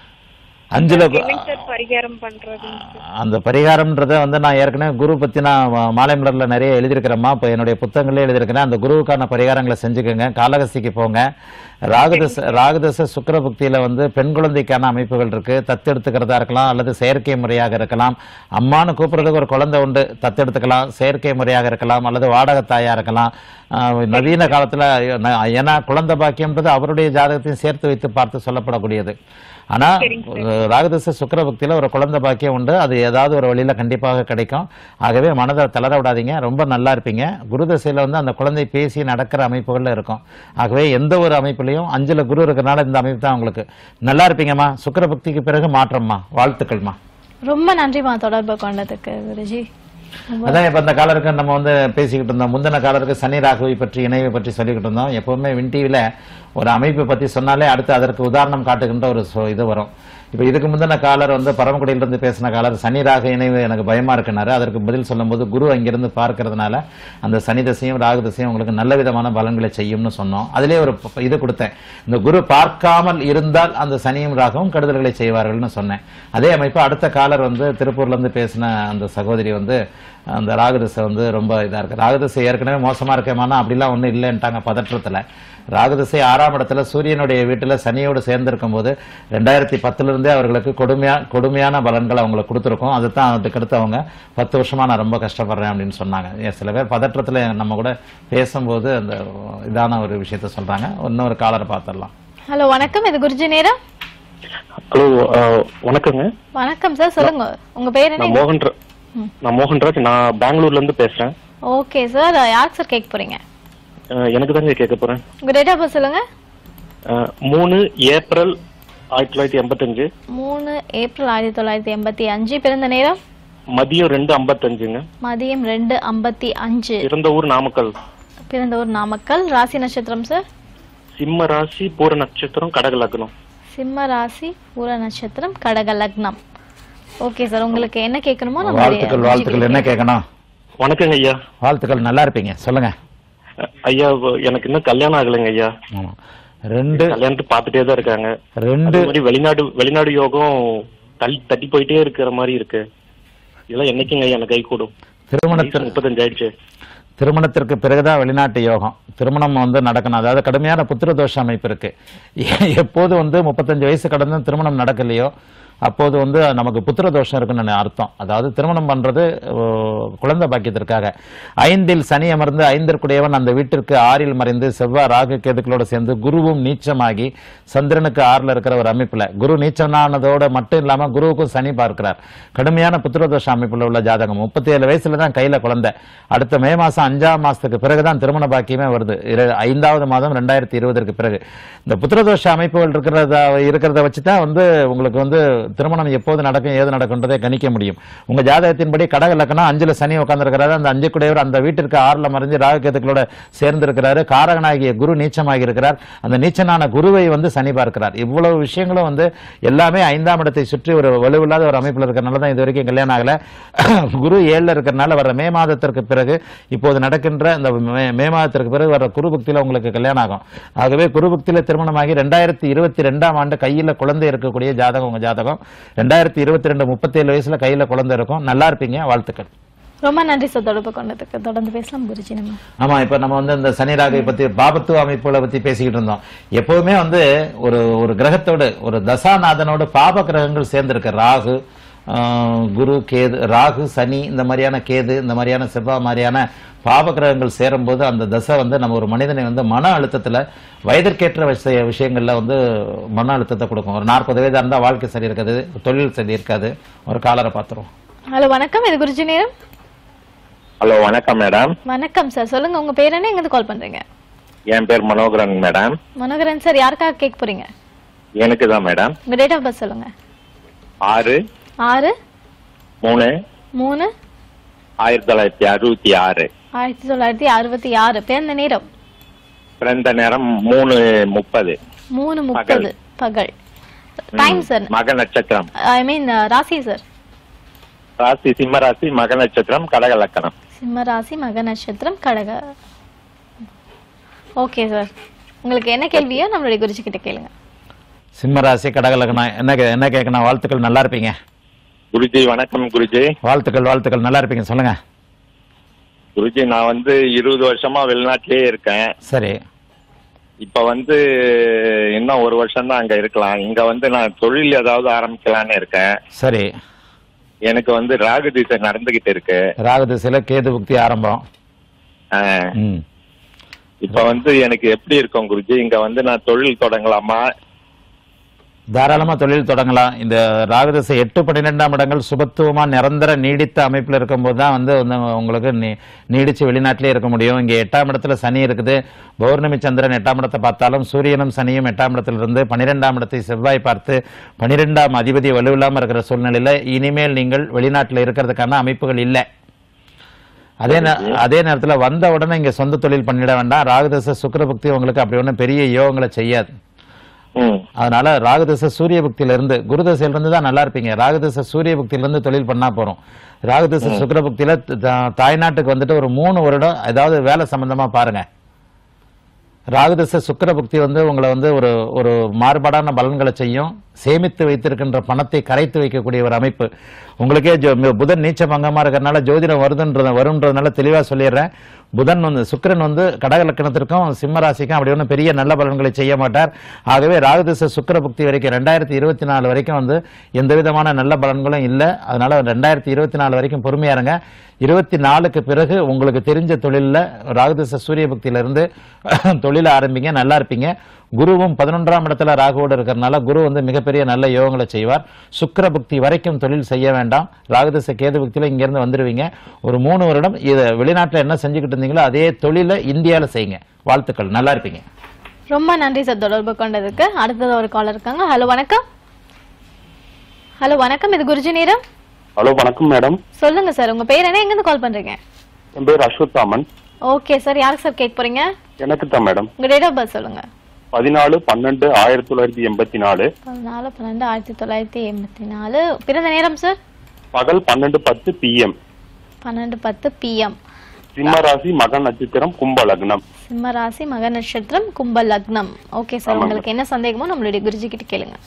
அஞ்சுல கு- என்னங்க சார் பரிகாரம் பண்றதுங்க சார் அந்த பரிகாரம்ன்றத வந்து நான் ஏற்கனவே குரு பத்தி நான் ம- மாலை மலர்ல நிறைய எழுதியிருக்கிறேம்மா இப்போ என்னுடைய புத்தகங்களே எழுதியிருக்கிறேன் அந்த குருவுக்கான பரிகாரங்களை செஞ்சுக்கோங்க காலகஸ்திக்கு போங்க ராகுதச ராகுதச சுக்கிர புக்தியில வந்து பெண் குழந்தைக்கான அமைப்புகள் இருக்கு தத்தெடுத்துக்கிறதா இருக்கலாம் அல்லது செயற்கை முறையாக இருக்கலாம் அம்மான்னு கூப்பிடுறதுக்கு ஒரு குழந்தை உண்டு தத்தெடுத்துக்கலாம் செயற்கை முறையாக இருக்கலாம் அல்லது வாடகத்தாயா இருக்கலாம் ஆஹ் நவீன காலத்துல ந- ஏன்னா குழந்தை பாக்கியம்ன்றது அவருடைய ஜாதகத்தையும் சேர்த்து வைத்து பார்த்து சொல்லப்படக்கூடியது ஆனா ராகதச சுக்கிர பக்தியில ஒரு குழந்தை பாக்கியம் உண்டு அது ஏதாவது ஒரு வழியில கண்டிப்பாக கிடைக்கும் ஆகவே மனதை தளர விடாதீங்க ரொம்ப நல்லா இருப்பீங்க குரு தசையில வந்து அந்த குழந்தை பேசி நடக்கிற அமைப்புகள்ல இருக்கும் ஆகவே எந்த ஒரு அமைப்புலையும் அஞ்சுல குரு இருக்கிறனால இந்த அமைப்பு தான் உங்களுக்கு நல்லா இருப்பீங்கம்மா சுக்கிர பக்திக்கு பிறகு மாற்றம்மா வாழ்த்துக்கள்மா ரொம்ப நன்றிமா தொடர்பு கொண்டதுக்கு குருஜி அதான் இப்ப இந்த காலருக்கு நம்ம வந்து பேசிக்கிட்டு இருந்தோம் முந்தின காலருக்கு சனி ராகுவை பற்றி இணைவை பற்றி சொல்லிக்கிட்டு இருந்தோம் எப்பவுமே வின் டிவில ஒரு அமைப்பை பத்தி சொன்னாலே அடுத்து அதற்கு உதாரணம் காட்டுகின்ற ஒரு சொ- இது வரும் இப்ப இதுக்கு முந்தின காலர் வந்து பரமக்குடியில இருந்து பேசின காலர் சனி ராகு இணைவு எனக்கு பயமா இருக்குனாரு அதற்கு பதில் சொல்லும்போது குரு அங்கிருந்து பார்க்கறதுனால அந்த சனி தசையும் ராகு தசையும் உங்களுக்கு நல்ல விதமான பலன்களை செய்யும்னு சொன்னோம் அதிலே ஒரு ப- இது கொடுத்தேன் இந்த குரு பார்க்காமல் இருந்தால் அந்த சனியும் ராகவும் கெடுதல்களை செய்வார்கள்னு சொன்னேன் அதே அமைப்பு அடுத்த காலர் வந்து திருப்பூர்ல இருந்து பேசின அந்த சகோதரி வந்து அந்த ராகுதசை வந்து ரொம்ப இதா இருக்கு ராகுதசை ஏற்கனவே மோசமா இருக்கேமானா அப்படிலாம் ஒண்ணும் இல்லைன்ட்டாங்க பதற்றத்துல ராகுதசை ஆறாம் இடத்துல சூரியனுடைய வீட்டுல சனியோடு சேர்ந்திருக்கும் போது ரெண்டாயிரத்தி பத்துல இருந்தே அவர்களுக்கு கொடுமையா கொடுமையான பலன்கள் அவங்களுக்கு கொடுத்துருக்கோம் அதுதான் அதுக்கடுத்து அவங்க பத்து வருஷமா நான் ரொம்ப கஷ்டப்படுறேன் அப்படின்னு சொன்னாங்க ஏன் சில பேர் பதற்றத்துல நம்ம கூட பேசும்போது அந்த இதான ஒரு விஷயத்த சொல்றாங்க இன்னொரு காலரை பார்த்துடலாம் ஹலோ வணக்கம் இது குருஜி நேரம் ஹலோ வணக்கங்க வணக்கம் சார் சொல்லுங்க உங்க பேர் நான் என்ன மோகன் ரா- நான் மோகன்ராஜ் நான் பெங்களூர்ல இருந்து பேசுறேன் ஓகே சார் யாருக்கு சார் கேட்க போறீங்க அஹ், எனக்கு தாங்க கேட்க போறேன் உங்க டேட் ஆஃப் பர்த் சொல்லுங்க அஹ், மூணு ஏப்ரல் ஆயிரத்தி தொள்ளாயிரத்தி எண்பத்தஞ்சு மூணு ஏப்ரல் ஆயிரத்தி தொள்ளாயிரத்தி எண்பத்தி அஞ்சு பிறந்த நேரம் மதியம் ரெண்டு ஐம்பத்தஞ்சுங்க மதியம் ரெண்டு ஐம்பத்தி அஞ்சு பிறந்த ஊர் நாமக்கல் பிறந்த ஊர் நாமக்கல் ராசி நட்சத்திரம் சார் சிம்ம ராசி பூர நட்சத்திரம் கடக லக்னம் சிம்ம ராசி பூர நட்சத்திரம் கடக லக்னம் ஓகே சார் உங்களுக்கு என்ன கேட்கணுமோ நம்ம வாழ்த்துக்கள் வாழ்த்துக்கள் என்ன கேட்கணும் வணக்கங்க ஐயா வாழ்த்துக்கள் நல்லா இருப்பீங்க சொல்லுங்க அஹ், ஐயா வ- எனக்கு இன்னும் கல்யாணம் ஆகலைங்க ஐயா ஆமா. ரெண்டு கல்யாணத்தை பார்த்துட்டே தான் இருக்காங்க ரெண்டு அதே மாதிரி வெளிநாடு வெளிநாடு யோகம் தள்ளி தட்டி போயிட்டே இருக்கிற மாதிரி இருக்கு இதெல்லாம் என்னைக்குங்க ஐயா எனக்கு கை கூடும் திருமணத்திற்கு முப்பத்தஞ்சு ஆயிடுச்சு திருமணத்திற்கு பிறகுதான் வெளிநாட்டு யோகம் திருமணம் வந்து நடக்கணும் அதாவது கடுமையான புத்திர தோஷ அமைப்பு இருக்கு எப்போது வந்து முப்பத்தஞ்சு வயசு கடந்து திருமணம் நடக்கலையோ அப்போது வந்து நமக்கு புத்திர தோஷம் இருக்குன்னு அர்த்தம் அதாவது திருமணம் பண்றது அஹ், குழந்தை பாக்கியத்திற்காக ஐந்தில் சனி அமர்ந்து ஐந்திற்குடையவன் அந்த வீட்டிற்கு ஆறில் மறைந்து செவ்வாய் ராகு கேதுக்களோட சேர்ந்து குருவும் நீச்சமாகி சந்திரனுக்கு ஆறுல இருக்கிற ஒரு அமைப்புல குரு நீச்சனானதோட மட்டும் இல்லாம குருவுக்கும் சனி பார்க்கிறார் கடுமையான புத்திரதோஷ அமைப்புல உள்ள ஜாதகம் முப்பத்தி ஏழு வயசுல தான் கையில குழந்தை அடுத்த மே மாசம் அஞ்சாம் மாசத்துக்கு பிறகுதான் திருமண பாக்கியமே வருது இரு- ஐந்தாவது மாதம் ரெண்டாயிரத்தி இருபதற்கு பிறகு இந்த புத்திரதோஷ அமைப்புகள் இருக்கிறத இருக்கிறத வச்சு தான் வந்து உங்களுக்கு வந்து திருமணம் எப்போது நடக்கும் ஏது நடக்கும்ன்றதை கணிக்க முடியும் உங்க ஜாதகத்தின்படி கடக லக்கணம் அஞ்சுல சனி உட்கார்ந்திருக்கிறாரு அந்த அஞ்சு குடையவர் அந்த வீட்டிற்கு ஆறுல மறைஞ்சு ராகுகேதுக்களோட சேர்ந்து இருக்கிறாரு காரகனாகிய குரு நீச்சமாகி இருக்கிறார் அந்த நீச்சனான குருவை வந்து சனி பார்க்கிறார் இவ்வளவு விஷயங்களும் வந்து எல்லாமே ஐந்தாம் இடத்தை சுற்றி ஒரு வலுவில்லாத ஒரு அமைப்புல இருக்கிறனால தான் இது வரைக்கும் கல்யாணம் ஆகல குரு ஏழுல இருக்கிறனால வர மே மாதத்திற்கு பிறகு இப்போது நடக்கின்ற இந்த மே- மே மாதத்திற்கு பிறகு வர குரு பக்தியில உங்களுக்கு கல்யாணம் ஆகும் ஆகவே குரு பக்தியில திருமணமாகி ரெண்டாயிரத்தி இருபத்தி ரெண்டாம் ஆண்டு கையில குழந்தை இருக்கக்கூடிய ஜாதகம் உங்க ஜாதகம் ரெண்டாயிரத்தி இருபத்தி ரெண்டு முப்பத்தேழு வயசுல கையில குழந்தை இருக்கும் நல்லா இருப்பீங்க வாழ்த்துக்கள் ரொம்ப நன்றி சார் தொடர்பு கொண்டதுக்கு தொடர்ந்து பேசலாம் குருஜி நம்ம ஆமா இப்ப நம்ம வந்து இந்த சனி ராகை பத்தி பாபத்துவ அமைப்புகளை பத்தி பேசிக்கிட்டு இருந்தோம் எப்பவுமே வந்து ஒரு ஒரு கிரகத்தோடு ஒரு தசாநாதனோடு பாப கிரகங்கள் சேர்ந்திருக்கு ராகு ஆஹ், குரு கேது ராகு சனி இந்த மாதிரியான கேது இந்த மாதிரியான செவ்வாய் மாதிரியான பாப கிரகங்கள் சேரும்போது அந்த தசை வந்து நம்ம ஒரு மனிதனை வந்து மன அழுத்தத்துல வயதிற்கேற்ற விஷய விஷயங்கள்ல வந்து மன அழுத்தத்தை கொடுக்கும் ஒரு நாற்பது வயதா இருந்தா வாழ்க்கை சரி இருக்காது தொழில் சரி இருக்காது ஒரு காலரை பார்த்துருவோம் ஹலோ வணக்கம் இது குருஜி நேரம் ஹலோ வணக்கம் மேடம் வணக்கம் சார் சொல்லுங்க உங்க பேர் என்ன எங்க கால் பண்றீங்க என் பேர் மனோகரன் மேடம் மனோகரன் சார் யாருக்காக கேட்க போறீங்க எனக்கு தான் மேடம் உங்க டேட் ஆஃப் பர்த் சொல்லுங்க ஆறு ஆறு மூணு மூணு ஆயிரத்தி தொள்ளாயிரத்தி அறுபத்தி ஆறு ஆயிரத்தி தொள்ளாயிரத்தி அறுபத்தி ஆறு பிறந்த நேரம் பிறந்த நேரம் மூணு முப்பது மூணு முப்பது பகல் டைம் சார் மக நட்சத்திரம் ஐ மீன் ராசி சார் ராசி சிம்ம ராசி மக நட்சத்திரம் கடக லக்கணம் சிம்ம ராசி மக நட்சத்திரம் கடக ஓகே சார் உங்களுக்கு என்ன கேள்வியோ நம்மளுடைய குருஜி கிட்ட கேளுங்க சிம்மராசி கடகலக்கணம் என்ன கே- என்ன கேட்கணும் வாழ்த்துக்கள் நல்லா இருப்பீங்க குருஜி வணக்கம் குருஜி வாழ்த்துக்கள் வாழ்த்துக்கள் நல்லா இருப்பீங்க சொல்லுங்க குருஜி நான் வந்து இருபது வருஷமா வெளிநாட்டிலேயே இருக்கேன் சரி இப்ப வந்து இன்னும் ஒரு வருஷம் தான் அங்க இருக்கலாம் இங்க வந்து நான் தொழில் ஏதாவது ஆரம்பிக்கலாம்னு இருக்கேன் சரி எனக்கு வந்து ராகு திசை நடந்துகிட்டு இருக்கு ராகு திசையில கேது புக்தி ஆரம்பம் ஆஹ், ம் இப்ப வந்து எனக்கு எப்படி இருக்கும் குருஜி இங்க வந்து நான் தொழில் தொடங்கலாமா தாராளமா தொழில் தொடங்கலாம் இந்த ராகுதசை எட்டு பன்னிரெண்டாம் இடங்கள் சுபத்துவமா நிரந்தர நீடித்த அமைப்புல இருக்கும்போது தான் வந்து வந்து உங்களுக்கு நீ- நீடிச்சு வெளிநாட்டிலே இருக்க முடியும் இங்க எட்டாம் இடத்துல சனி இருக்குது பௌர்ணமி சந்திரன் எட்டாம் இடத்தை பார்த்தாலும் சூரியனும் சனியும் எட்டாம் இடத்துல இருந்து பன்னிரெண்டாம் இடத்தை செவ்வாய் பார்த்து பன்னிரெண்டாம் அதிபதி வலுவில்லாம இருக்கிற சூழ்நிலையில இனிமேல் நீங்கள் வெளிநாட்டுல இருக்கிறதுக்கான அமைப்புகள் இல்லை அதே நே- அதே நேரத்துல வந்த உடனே இங்க சொந்த தொழில் பண்ணிட வேண்டாம் ராகுதசை சுக்கிரபக்தி உங்களுக்கு அப்படி ஒன்றும் பெரிய யோகங்களை செய்யாது ம் அதனால ராகுதச சூரிய பக்தியில இருந்து குருதசையில இருந்து தான் நல்லா இருப்பீங்க ராகுதச சூரிய பக்தியில இருந்து தொழில் பண்ணா போறோம் ராகுதச சுக்கிர பக்தியில த- த- தாய்நாட்டுக்கு வந்துட்டு ஒரு மூணு வருடம் ஏதாவது வேலை சம்பந்தமா பாருங்க ராகுதச சுக்கிர பக்தி வந்து உங்களை வந்து ஒரு ஒரு மாறுபாடான பலன்களை செய்யும் சேமித்து வைத்திருக்கின்ற பணத்தை கரைத்து வைக்கக்கூடிய ஒரு அமைப்பு உங்களுக்கே ஜோ- புதன் நீச்ச பங்கமா இருக்கிறதுனால ஜோதிடம் வருதுன்றத வரும்ன்றதுனால தெளிவா சொல்லிடுறேன் புதன் வந்து சுக்கிரன் வந்து கடக லக்கணத்திற்கும் சிம்ம ராசிக்கும் அப்படி ஒன்றும் பெரிய நல்ல பலன்களை செய்ய மாட்டார் ஆகவே ராகுதிச சுக்கிர புக்தி வரைக்கும் ரெண்டாயிரத்தி இருபத்தி நாலு வரைக்கும் வந்து எந்த விதமான நல்ல பலன்களும் இல்லை அதனால ரெண்டாயிரத்தி இருபத்தி நாலு வரைக்கும் பொறுமையா இருங்க இருபத்தி நாலுக்கு பிறகு உங்களுக்கு தெரிஞ்ச தொழிலில் ராகுதிச சூரிய பக்தியில இருந்து தொழில ஆரம்பிங்க நல்லா இருப்பீங்க குருவும் பதினொன்றாம் இடத்துல ராகுவோடு இருக்கிறதுனால குரு வந்து மிகப்பெரிய நல்ல யோகங்களை செய்வார் சுக்கிர புக்தி வரைக்கும் தொழில் செய்ய வேண்டாம் ராகுதச கேது புக்தியில இங்க இருந்து வந்துருவீங்க ஒரு மூணு வருடம் இதை வெளிநாட்டுல என்ன செஞ்சுக்கிட்டு இருந்தீங்களோ அதே தொழிலை இந்தியால செய்யுங்க வாழ்த்துக்கள் நல்லா இருப்பீங்க ரொம்ப நன்றி சார் தொடர்பு கொண்டதுக்கு அடுத்தது ஒரு காலர் இருக்காங்க ஹலோ வணக்கம் ஹலோ வணக்கம் இது குருஜி நேரம் ஹலோ வணக்கம் மேடம் சொல்லுங்க சார் உங்க பேர் என்ன எங்கிருந்து கால் பண்றீங்க என் பேர் அஸ்வத்தாமன் ஓகே சார் யாருக்கு சார் கேட்க போறீங்க எனக்கு தான் மேடம் உங்க டேட் ஆஃப் பர்த் சொல்லுங்க பதினாலு பன்னெண்டு ஆயிரத்தி தொள்ளாயிரத்தி எண்பத்தி நாலு பதினாலு பன்னெண்டு ஆயிரத்தி தொள்ளாயிரத்தி எண்பத்தி நாலு பிறந்த நேரம் சார் பகல் பன்னெண்டு பத்து பிஎம் பன்னெண்டு பத்து பிஎம் சிம்ம ராசி மக நட்சத்திரம் கும்ப லக்னம் சிம்ம ராசி மக நட்சத்திரம் கும்ப லக்னம் ஓகே சார் ஆமாங்க. உங்களுக்கு என்ன சந்தேகமோ நம்மளுடைய குருஜி கிட்ட கேளுங்க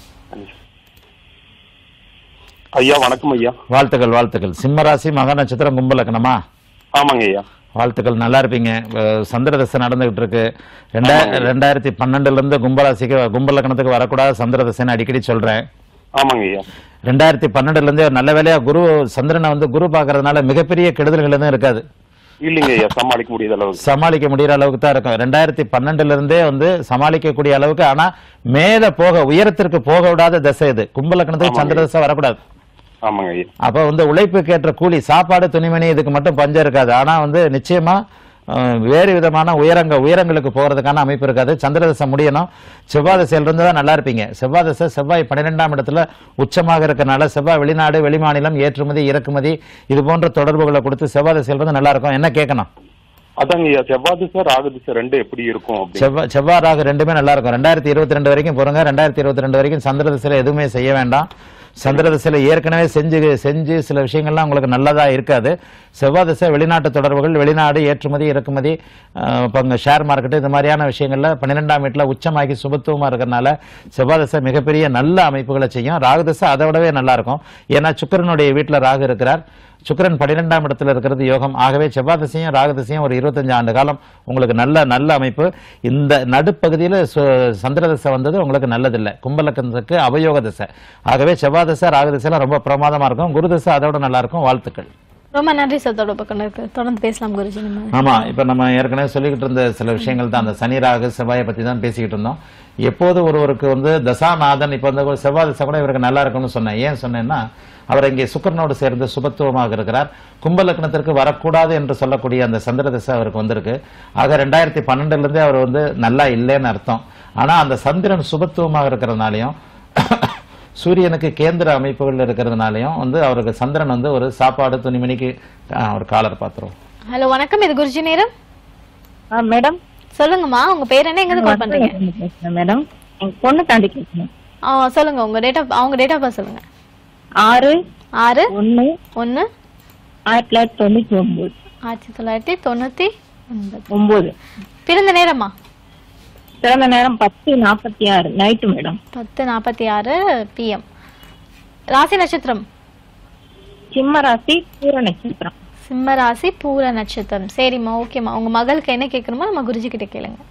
ஐயா வணக்கம் ஐயா வாழ்த்துக்கள் வாழ்த்துக்கள் சிம்ம ராசி மக நட்சத்திரம் கும்பலக்கணமா ஆமாங்க ஐயா வாழ்த்துக்கள் நல்லா இருப்பீங்க அஹ் சந்திர தசை நடந்துகிட்டு இருக்கு ரெண்டா ரெண்டாயிரத்தி பன்னெண்டுல இருந்து கும்பராசிக்கு கும்பலக்கணத்துக்கு வரக்கூடாது சந்திர தசைன்னு அடிக்கடி சொல்றேன் ஆமாங்க ஐயா ரெண்டாயிரத்தி பன்னெண்டுல இருந்தே நல்ல வேலையா குரு சந்திரனை வந்து குரு பார்க்கறதுனால மிகப்பெரிய கெடுதல்கள் எதுவும் இருக்காது இல்லைங்க ஐயா சமாளிக்க முடியாத அளவுக்கு சமாளிக்க முடியற அளவுக்கு தான் இருக்கும் ரெண்டாயிரத்தி பன்னெண்டுல இருந்தே வந்து சமாளிக்கக்கூடிய அளவுக்கு ஆனா மேல போக உயரத்திற்கு போக விடாத திசை இது கும்பலக்கணத்துக்கு ஆமாங்க. சந்திர திசை வரக்கூடாது ஆமாங்க ஐயா அப்ப வந்து உழைப்புக்கு ஏற்ற கூலி சாப்பாடு துணிமணி இதுக்கு மட்டும் பஞ்சம் இருக்காது ஆனா வந்து நிச்சயமா அஹ், வேறு விதமான உயரங்க உயரங்களுக்கு போறதுக்கான அமைப்பு இருக்காது சந்திரதசை முடியணும் செவ்வாய் திசையில இருந்து தான் நல்லா இருப்பீங்க செவ்வாய் திசை செவ்வாய் பன்னிரெண்டாம் இடத்துல உச்சமாக இருக்கறனால செவ்வாய் வெளிநாடு வெளிமாநிலம் ஏற்றுமதி இறக்குமதி இது போன்ற தொடர்புகளை கொடுத்து செவ்வாய் திசையில இருந்து நல்லா இருக்கும் என்ன கேட்கணும் அதாங்க ஐயா செவ்வாய் திசை ராகு திசை ரெண்டு எப்படி இருக்கும் அப்படின்னு செவ்வாய் செவ்வாய் ராகு ரெண்டுமே நல்லா இருக்கும் ரெண்டாயிரத்தி இருபத்தி ரெண்டு வரைக்கும் போறங்க ரெண்டாயிரத்தி இருபத்தி ரெண்டு வரைக்கும் சந்திர திசையில எதுவுமே செய்ய வேண்டாம் சந்திர திசையில ஏற்கனவே செஞ்சு செஞ்சு சில விஷயங்கள்லாம் உங்களுக்கு நல்லதா இருக்காது செவ்வாய் திசை வெளிநாட்டு தொடர்புகள் வெளிநாடு ஏற்றுமதி இறக்குமதி அஹ், இப்போ இங்க ஷேர் மார்க்கெட் இந்த மாதிரியான விஷயங்கள்ல பன்னிரெண்டாம் வீட்டுல உச்சமாகி சுபத்துவமா இருக்கிறனால செவ்வாய் திசை மிகப்பெரிய நல்ல அமைப்புகளை செய்யும் ராகு திசை அதை விடவே நல்லா இருக்கும் ஏன்னா சுக்கிரனுடைய வீட்டுல ராகு இருக்கிறார் சுக்கிரன் பன்னிரெண்டாம் இடத்துல இருக்கிறது யோகம் ஆகவே செவ்வாய் திசையும் ராகு திசையும் ஒரு இருபத்தஞ்சு ஆண்டு காலம் உங்களுக்கு நல்ல நல்ல அமைப்பு இந்த நடுப்பகுதியில் சந்திர திசை வந்தது உங்களுக்கு நல்லதில்லை கும்பலக்கணத்துக்கு அவயோக திசை ஆகவே செவ்வாய் திசை ராகு திசைலாம் ரொம்ப பிரமாதமா இருக்கும் குரு திசை அதோட நல்லா இருக்கும் வாழ்த்துக்கள் ரொம்ப நன்றி சார் தொடர்பு கொண்டதுக்கு தொடர்ந்து பேசலாம் குருஜி நம்ம ஆமா இப்ப நம்ம ஏற்கனவே சொல்லிக்கிட்டு இருந்த சில விஷயங்கள் தான் அந்த சனி ராகு செவ்வாயை பத்தி தான் பேசிக்கிட்டு இருந்தோம் எப்போது ஒருவருக்கு வந்து தசாநாதன் இப்ப வந்து ஒரு செவ்வாய் திசை கூட இவருக்கு நல்லா இருக்கும்னு சொன்னேன் ஏன் சொன்னேன்னா அவர் இங்கே சுக்கரனோடு சேர்ந்து சுபத்துவமாக இருக்கிறார் கும்பலக்கணத்திற்கு வரக்கூடாது என்று சொல்லக்கூடிய அந்த சந்திர திசை அவருக்கு வந்திருக்கு ஆக ரெண்டாயிரத்தி பன்னெண்டுல இருந்தே அவர் வந்து நல்லா இல்லைன்னு அர்த்தம் ஆனா அந்த சந்திரன் சுபத்துவமாக இருக்கிறதுனாலையும் சூரியனுக்கு கேந்திர அமைப்புகள் இருக்கிறதுனாலையும் வந்து அவருக்கு சந்திரன் வந்து ஒரு சாப்பாடு துணிமணிக்கு ஆ, ஒரு காலர் பாத்திரம் ஹலோ வணக்கம் இது குருஜி நேரம் மேடம் சொல்லுங்கம்மா உங்க பேர் என்ன எங்க கால் பண்றீங்க பேசுறேன் மேடம் எங்க பொண்ணு தாண்டி கேட்கணும் ஆ சொல்லுங்க உங்க டேட் ஆஃப் அவங்க டேட் ஆஃப் பர்த் சொல்லுங்க ஆறு ஆறு ஒண்ணு ஒன்னு ஆயிரத்தி தொள்ளாயிரத்தி தொண்ணூத்தி ஒன்பது ஆயிரத்தி தொள்ளாயிரத்தி தொண்ணூத்தி ஒன்பது ஒன்பது பிறந்த நேரமா பிறந்த நேரம் பத்து நாற்பத்தி ஆறு நைட்டு மேடம் பத்து நாற்பத்தி ஆறு பிஎம் ராசி நட்சத்திரம் சிம்ம ராசி பூர நட்சத்திரம் சிம்ம ராசி பூர நட்சத்திரம் சரிம்மா ஓகேம்மா உங்க மகளுக்கு என்ன கேட்கணுமோ நம்ம குருஜி கிட்ட கேளுங்க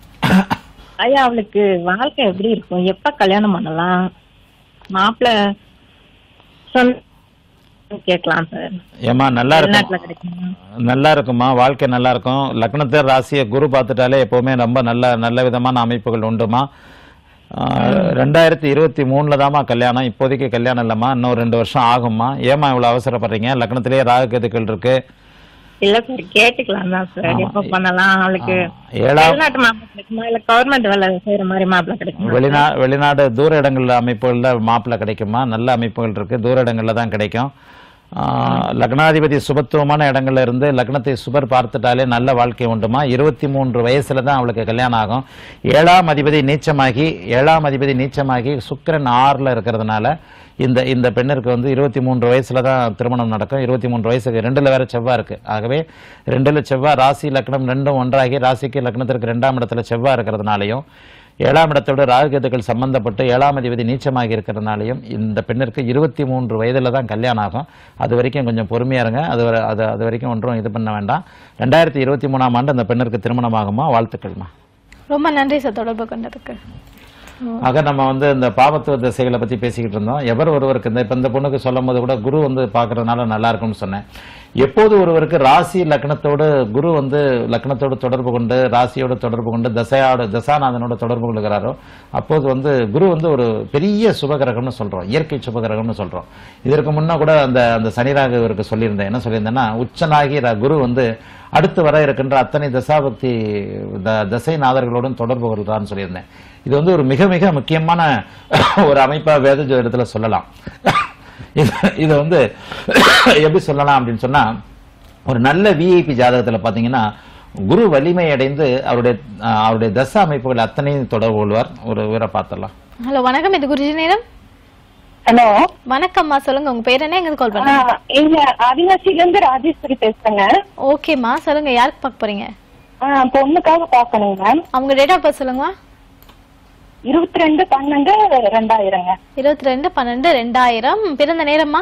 ஐயா அவளுக்கு வாழ்க்கை எப்படி இருக்கும் எப்ப கல்யாணம் பண்ணலாம் மாப்பிள்ள சொன்ன கேட்கலாம் சார் ஏமா நல்லா வெளிநாட்டுல இருக்கும் கிடைக்குமா நல்லா இருக்குமா வாழ்க்கை நல்லா இருக்கும் லக்னத்தை ராசியை குரு பார்த்துட்டாலே எப்பவுமே ரொம்ப நல்ல நல்ல விதமான அமைப்புகள் உண்டுமா ஆஹ், ரெண்டாயிரத்தி இருபத்தி மூணுல தாம்மா கல்யாணம் இப்போதைக்கு கல்யாணம் இல்லம்மா இன்னும் ரெண்டு வருஷம் ஆகும்மா ஏமா இவ்வளவு அவசரப்படுறீங்க லக்னத்திலேயே ராகு கேதுக்கள் இருக்கு இல்ல சார் கேட்டுக்கலாம் தான் சார் ஆமா. எப்ப பண்ணலாம் அவளுக்கு ஏழாம் வெளிநாட்டு மாப்பிள்ள கிடைக்குமா இல்ல கவர்மெண்ட் வேலை செய்யற மாதிரி மாப்பிள்ள கிடைக்குமா வெளிநா வெளிநாடு தூர இடங்கள்ல அமைப்புகள்ல மாப்பிள்ளை கிடைக்குமா நல்ல அமைப்புகள் இருக்கு தூர இடங்கள்ல தான் கிடைக்கும் ஆஹ், லக்னாதிபதி சுபத்துவமான இடங்கள்ல இருந்து லக்னத்தை சுபர் பார்த்துட்டாலே நல்ல வாழ்க்கை உண்டுமா இருபத்தி மூன்று வயசுல தான் அவளுக்கு கல்யாணம் ஆகும் ஏழாம் அதிபதி நீச்சமாகி ஏழாம் அதிபதி நீச்சமாகி சுக்கிரன் ஆறுல இருக்கிறதுனால இந்த இந்த பெண்ணிற்கு வந்து இருபத்தி மூன்று வயசுல தான் திருமணம் நடக்கும் இருபத்தி மூன்று வயசுக்கு ரெண்டுல வேற செவ்வாய் இருக்கு ஆகவே ரெண்டுல செவ்வாய் ராசி லக்னம் ரெண்டும் ஒன்றாகி ராசிக்கு லக்னத்திற்கு ரெண்டாம் இடத்துல செவ்வாய் இருக்கிறதுனாலையும் ஏழாம் இடத்தோட ராகுகேதுக்கள் சம்பந்தப்பட்டு ஏழாம் அதிபதி நீச்சமாகி இருக்கிறதுனாலையும் இந்த பெண்ணிற்கு இருபத்தி மூன்று வயதுல தான் கல்யாணம் ஆகும் அது வரைக்கும் கொஞ்சம் பொறுமையா இருங்க அது வரை- அது அது வரைக்கும் ஒன்றும் இது பண்ண வேண்டாம் ரெண்டாயிரத்தி இருபத்தி மூணாம் ஆண்டு அந்த பெண்ணிற்கு திருமணம் ஆகுமா வாழ்த்துக்கள்மா ரொம்ப நன்றி சார் தொடர்பு கொண்டதுக்கு ஆக நம்ம வந்து இந்த பாவத்துவ திசைகளை பத்தி பேசிக்கிட்டு இருந்தோம் எவர் ஒருவருக்கு இந்த இப்ப இந்த பொண்ணுக்கு சொல்லும் போது கூட குரு வந்து பார்க்கறதுனால நல்லா இருக்கும்னு சொன்னேன் எப்போது ஒருவருக்கு ராசி லக்னத்தோடு குரு வந்து லக்னத்தோடு தொடர்பு கொண்டு ராசியோடு தொடர்பு கொண்டு தசையோட தசாநாதனோட தொடர்பு கொள்கிறாரோ அப்போது வந்து குரு வந்து ஒரு பெரிய சுபகிரகம்னு சொல்றோம் இயற்கை சுபகிரகம்னு சொல்றோம் இதற்கு முன்ன கூட அந்த அந்த சனிராக இவருக்கு சொல்லியிருந்தேன் என்ன சொல்லியிருந்தேன்னா உச்சனாகி ர- குரு வந்து அடுத்து வர இருக்கின்ற அத்தனை தசாபக்தி த- தசை நாதர்களோடும் தொடர்பு கொள்கிறான்னு சொல்லியிருந்தேன் இது வந்து ஒரு மிக மிக முக்கியமான ஒரு அமைப்பா வேத ஜோதிடத்துல சொல்லலாம் இது இது வந்து எப்படி சொல்லலாம் அப்படின்னு சொன்னா ஒரு நல்ல விஐபி ஜாதகத்துல பாத்தீங்கன்னா குரு வலிமை அடைந்து அவருடைய அஹ், அவருடைய தசா அமைப்புகள் அத்தனையும் தொடர்பு கொள்வார் ஒரு உரை பார்த்துடலாம் ஹலோ வணக்கம் இது குருஜி நேரம் ஹலோ வணக்கம்மா சொல்லுங்க உங்க பேர் என்ன எங்க கால் பண்றீங்க இங்க ஆதிவாசில இருந்து ராஜேஸ்வரி பேசுறேங்க ஓகேம்மா சொல்லுங்க யாருக்கு பார்க்க போறீங்க ஆ, பொண்ணுக்காக பாக்கணுங்க மேம் அவங்க டேட் ஆஃப் பர்த் சொல்லுங்கம்மா இருபத்தி ரெண்டு பன்னெண்டு ரெண்டாயிரங்க இருபத்தி ரெண்டு பன்னெண்டு ரெண்டாயிரம் பிறந்த நேரம்மா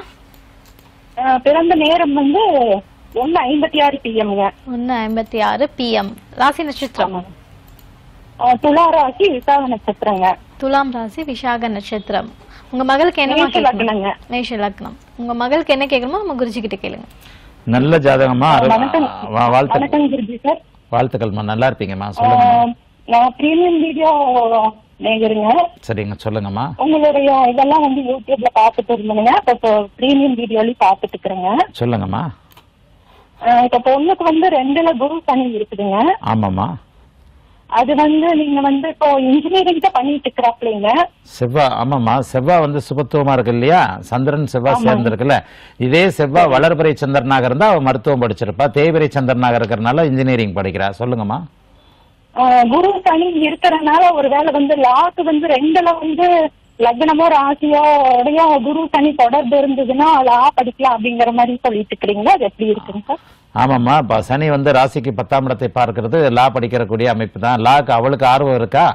ஆ, பிறந்த நேரம் வந்து ஒண்ணு ஐம்பத்தி ஆறு பிஎம்ங்க ஒன்னு ஐம்பத்தி ஆறு பிஎம் ராசி நட்சத்திரம் துலா ராசி விசாக நட்சத்திரங்க துலாம் ராசி விஷாக நட்சத்திரம் உங்க மகளுக்கு என்னமா மேஷ கேட்கணும் லக்னங்க மேஷ லக்னம் உங்க மகளுக்கு என்ன கேட்கணுமோ நம்ம குருஜி கிட்ட கேளுங்க நல்ல ஜாதகமா அரு- வணக்கம். வா- வாழ்த்து வணக்கம் குருஜி சார் வாழ்த்துக்கள்மா நல்லா இருப்பீங்கம்மா சொல்லுங்க ஆஹ், நான் பிரீமியம் வீடியோ நேயருங்க சரிங்க சொல்லுங்கம்மா உங்களுடைய இதெல்லாம் வந்து யூடியூப்ல பாத்துட்டு இருந்தேங்க இப்போ பிரீமியம் வீடியோலயும் பாத்துட்டு இருக்கிறேங்க சொல்லுங்கம்மா ஆஹ், இப்ப பொண்ணுக்கு வந்து ரெண்டுல குரு சனி இருக்குதுங்க ஆமாம்மா அது வந்து நீங்க வந்து இப்போ இன்ஜினியரிங் தான் பண்ணிட்டு இருக்கிறாப்லீங்க செவ்வாய் ஆமாம்மா செவ்வாய் வந்து சுபத்துவமா இருக்கு இல்லையா சந்திரன் செவ்வாய் சேர்ந்திருக்குல்ல இதே செவ்வாய் வளர்பிறை சந்திரனாக இருந்தா அவ மருத்துவம் படிச்சிருப்பா தேய்பிறை சந்திரனாக இருக்கிறனால இன்ஜினியரிங் படிக்கிறா சொல்லுங்கம்மா ஆஹ், குரு சனி இருக்கிறனால ஒருவேளை வந்து லாக்கு வந்து ரெண்டுல வந்து லக்னமோ ராசியோ உடைய குரு சனி தொடர்பு இருந்ததுன்னா லா படிக்கலாம் அப்படிங்கிற மாதிரி சொல்லிட்டு இருக்கிறீங்களா அது எப்படி இருக்குங்க சார் ஆமாம்மா இப்போ சனி வந்து ராசிக்கு பத்தாம் இடத்தை பார்க்கிறது லா படிக்கிறக்கூடிய அமைப்பு தான் லாக்கு அவளுக்கு ஆர்வம் இருக்கா